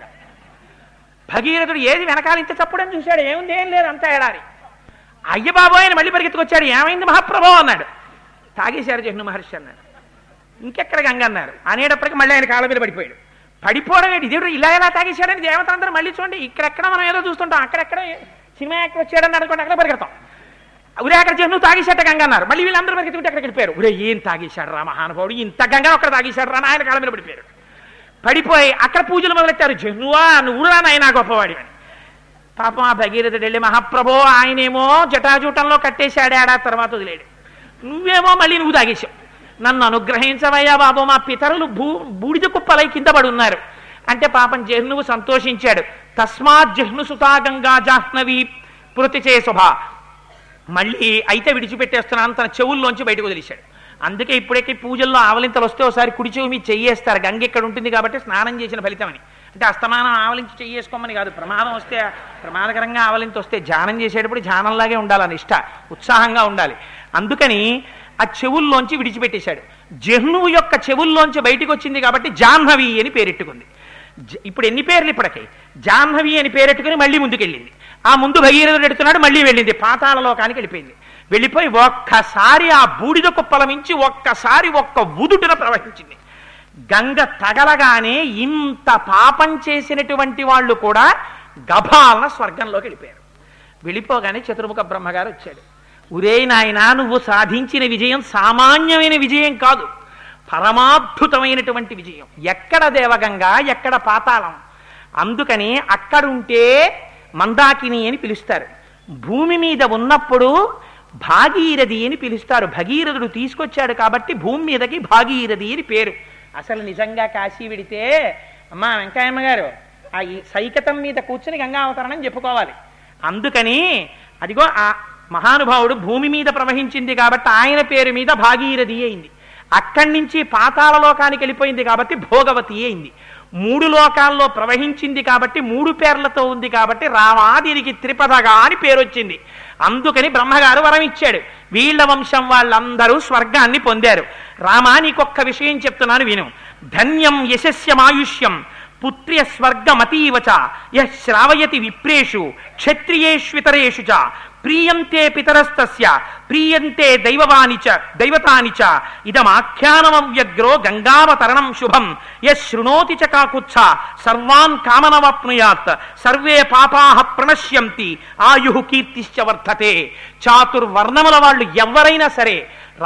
భగీరథుడు ఏది వెనకాల ఇంత చప్పుడని చూశాడు ఏముంది ఏం లేదు అంతా ఏడారి అయ్య బాబోయ్ అని మళ్ళీ పరిగెత్తుకొచ్చాడు ఏమైంది మహాప్రభో అన్నాడు తాగేశారు జహ్ను మహర్షి అన్నాడు ఇంకెక్కడ గంగ అన్నారు అనేటప్పటికి మళ్ళీ ఆయన కాళ్ళ మీద పడిపోయాడు పడిపోవడం ఏంటి దేవుడు ఇలా ఎలా తాగేశాడని దేవతందరూ మళ్ళీ చూడండి ఇక్కడెక్కడ మనం ఏదో చూస్తుంటాం అక్కడెక్కడ సినిమా యాక్టర్ వచ్చాడని అనుకోండి అక్కడ పరిగెడతాం ఉరే అక్కడ జహ్ను తాగేశాట గంగ అన్నారు మళ్ళీ వీళ్ళందరూ పరిగెత్తుకుంటే అక్కడికి వెళ్ళిపోయారు ఉరే ఏం తాగేశాడు రా మహానుభావుడు ఇంత గంగ ఒక్కడ తాగేశాడు రా అని ఆయన కాళ్ళ మీద పడిపోయారు పడిపోయి అక్కడ పూజలు మొదలెట్టారు జహ్నువా నువ్వు రా నాయనా గొప్పవాడి అని పాపం ఆ భగీరథుడు వెళ్ళి మహాప్రభో ఆయనేమో జటాజూటంలో కట్టేశాడే ఆడా తర్వాత వదిలేడు నువ్వేమో మళ్ళీ నువ్వు తాగేశావు నన్ను అనుగ్రహించవయ్యా బాబు మా పితరులు భూ బూడిద కుప్పలై కింద పడి ఉన్నారు అంటే పాపం జహ్నువు సంతోషించాడు తస్మాత్ జహ్ను సుతా గంగా జాహ్నవి పృతి చే శుభ మళ్ళీ అయితే విడిచిపెట్టేస్తున్నాను తన చెవుల్లోంచి బయటకు వదిలేశాడు అందుకే ఇప్పుడెక్కి పూజల్లో ఆవలింతలు వస్తే ఒకసారి కుడి చెవి మీద చెయ్యేస్తారు గంగ ఇక్కడ ఉంటుంది కాబట్టి స్నానం చేసిన ఫలితమని అంటే అస్తమానం ఆవలించి చెయ్యేసుకోమని కాదు ప్రమాదం వస్తే ప్రమాదకరంగా ఆవలింత వస్తే ధ్యానం చేసేటప్పుడు ధ్యానంలాగే ఉండాలని ఇష్ట ఉత్సాహంగా ఉండాలి అందుకని ఆ చెవుల్లోంచి విడిచిపెట్టేశాడు జహ్నువు యొక్క చెవుల్లోంచి బయటికి వచ్చింది కాబట్టి జాహ్నవి అని పేరెట్టుకుంది జ- ఇప్పుడు ఎన్ని పేర్లు ఇప్పటికి జాహ్నవి అని పేరెట్టుకుని మళ్ళీ ముందుకెళ్ళింది ఆ ముందు భగీరథుడు ఎడుతున్నాడు మళ్ళీ వెళ్ళింది పాతాళ లోకానికి వెళ్ళిపోయింది వెళ్ళిపోయి ఒక్కసారి ఆ బూడిద కుప్పల మించి ఒక్కసారి ఒక్క ఉదుటున ప్రవహించింది గంగ తగలగానే ఇంత పాపం చేసినటువంటి వాళ్ళు కూడా గభాలన స్వర్గంలోకి వెళ్ళిపోయారు వెళ్ళిపోగానే చతుర్ముఖ బ్రహ్మగారు వచ్చాడు ఉరే నాయనా నువ్వు సాధించిన విజయం సామాన్యమైన విజయం కాదు పరమాద్భుతమైనటువంటి విజయం ఎక్కడ దేవగంగ ఎక్కడ పాతాళం అందుకని అక్కడుంటే మందాకిని అని పిలుస్తారు భూమి మీద ఉన్నప్పుడు భాగీరథి అని పిలుస్తారు భగీరథుడు తీసుకొచ్చాడు కాబట్టి భూమి మీదకి భాగీరథి అని పేరు అసలు నిజంగా కాశీ విడితే అమ్మా వెంకయ్యమ్మ గారు ఆ ఈ సైకతం మీద కూర్చుని గంగా అవతరణం చెప్పుకోవాలి అందుకని అదిగో ఆ మహానుభావుడు భూమి మీద ప్రవహించింది కాబట్టి ఆయన పేరు మీద భాగీరథి అయింది అక్కడి నుంచి పాతాళ లోకానికి వెళ్ళిపోయింది కాబట్టి భోగవతి అయింది మూడు లోకాల్లో ప్రవహించింది కాబట్టి మూడు పేర్లతో ఉంది కాబట్టి రామాదిరికి త్రిపదగా అని పేరు వచ్చింది అందుకని బ్రహ్మగారు వరం ఇచ్చాడు వీళ్ళ వంశం వాళ్ళందరూ స్వర్గాన్ని పొందారు రామా నీకొక్క విషయం చెప్తున్నాను విను ధన్యం యశస్యమాయుష్యం పుత్ర్య స్వర్గమతీవచ యః శ్రావయతి విప్రేషు క్షత్రియేష్వితరేషు చ ప్రీయంతే పితరస్తస్య ప్రీయంతే దైవవాని చ దైవతాని చ ఇదమాఖ్యానమవ్యగ్రో గంగావతరణం శుభం యః శృణోతి చ కాకుత్స సర్వాన్ కామనవాప్నుయాత్ సర్వే పాపాహ ప్రణశ్యంతి ఆయు కీర్తిశ్చ వర్ధతే చాతుర్వర్ణముల వాళ్ళు ఎవరైనా సరే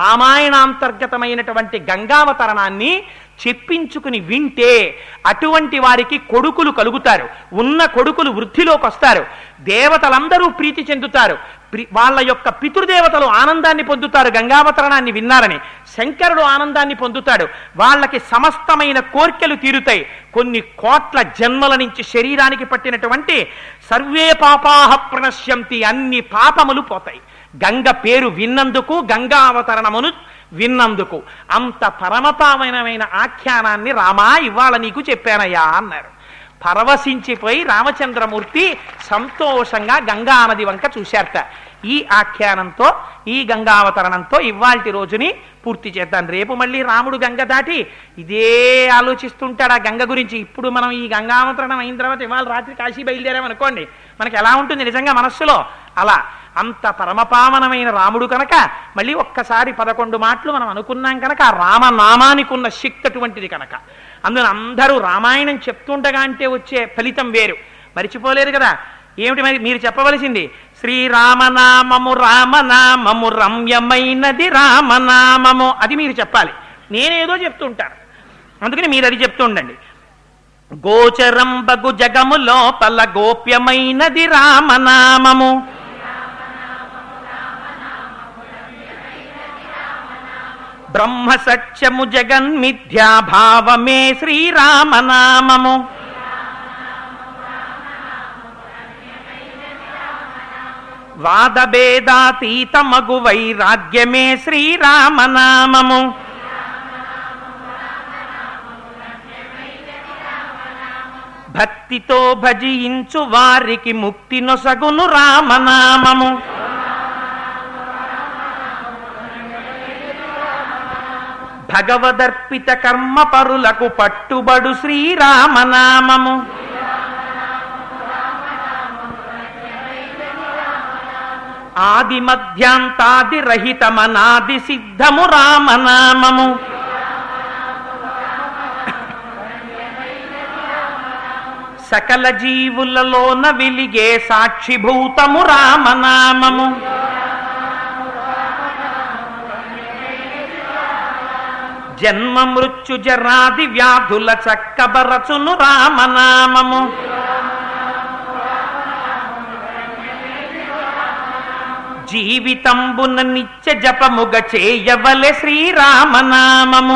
రామాయణాంతర్గతమైనటువంటి గంగావతరణాన్ని చెప్పించుకుని వింటే అటువంటి వారికి కొడుకులు కలుగుతారు ఉన్న కొడుకులు వృద్ధిలోకి వస్తారు దేవతలందరూ ప్రీతి చెందుతారు ప్రి- వాళ్ళ యొక్క పితృదేవతలు ఆనందాన్ని పొందుతారు గంగావతరణాన్ని విన్నారని శంకరుడు ఆనందాన్ని పొందుతాడు వాళ్ళకి సమస్తమైన కోర్కెలు తీరుతాయి కొన్ని కోట్ల జన్మల నుంచి శరీరానికి పట్టినటువంటి సర్వే పాపాహ ప్రణశ్యంతి అన్ని పాపములు పోతాయి గంగ పేరు విన్నందుకు గంగా అవతరణమును విన్నందుకు అంత పరమపావనమైన ఆఖ్యానాన్ని రామా ఇవాళ నీకు చెప్పానయ్యా అన్నారు పరవశించిపోయి రామచంద్రమూర్తి సంతోషంగా గంగా నది వంక చూశారట ఈ ఆఖ్యానంతో ఈ గంగావతరణంతో ఇవాల్టి రోజుని పూర్తి చేద్దాం రేపు మళ్ళీ రాముడు గంగ దాటి ఇదే ఆలోచిస్తుంటాడు ఆ గంగ గురించి ఇప్పుడు మనం ఈ గంగావతరణం అయిన తర్వాత ఇవాళ రాత్రి కాశీ బయలుదేరామనుకోండి మనకి ఎలా ఉంటుంది నిజంగా మనస్సులో అలా అంత పరమపావనమైన రాముడు కనుక మళ్ళీ ఒక్కసారి పదకొండు మాటలు మనం అనుకున్నాం కనుక ఆ రామనామానికి ఉన్న శక్తి అటువంటిది కనుక అందులో అందరూ రామాయణం చెప్తుండగా అంటే వచ్చే ఫలితం వేరు మరిచిపోలేరు కదా ఏమిటి మరి మీరు చెప్పవలసింది శ్రీరామనామము రామనామము రమ్యమైనది రామనామము అది మీరు చెప్పాలి నేనేదో చెప్తుంటాను అందుకని మీరు అది చెప్తూ ఉండండి గోచరం బగు జగము లోపల గోప్యమైనది రామనామము బ్రహ్మ సత్యము జగన్మిథ్యా భావమే శ్రీరామనామము వాదభేదాతీతమగు వైరాగ్యమే శ్రీరామనామము భక్తితో భజించు వారికి ముక్తి నొసగును రామనామము భగవదర్పిత కర్మ పరులకు పట్టుబడు శ్రీరామనామము ఆది మధ్యాంతాది రహితమనాది సిద్ధము రామనామము సకల జీవులలోన వెలిగే సాక్షిభూతము రామనామము జన్మ మృత్యు జరాది వ్యాధుల చక్కబరచును రామనామము జీవితంబున నిత్య జపముగ చేయవలె శ్రీరామనామము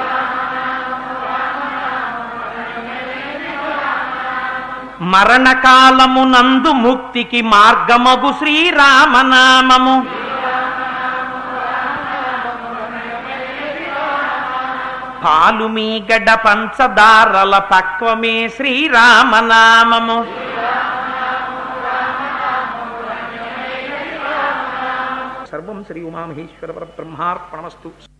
మరణకాలమునందు ముక్తికి మార్గమగు శ్రీరామనామము పాలు మీ గడ్డ పంచదారల పక్వమే శ్రీరామనామము సర్వం శ్రీ ఉమామహేశ్వర బ్రహ్మార్పణమస్తు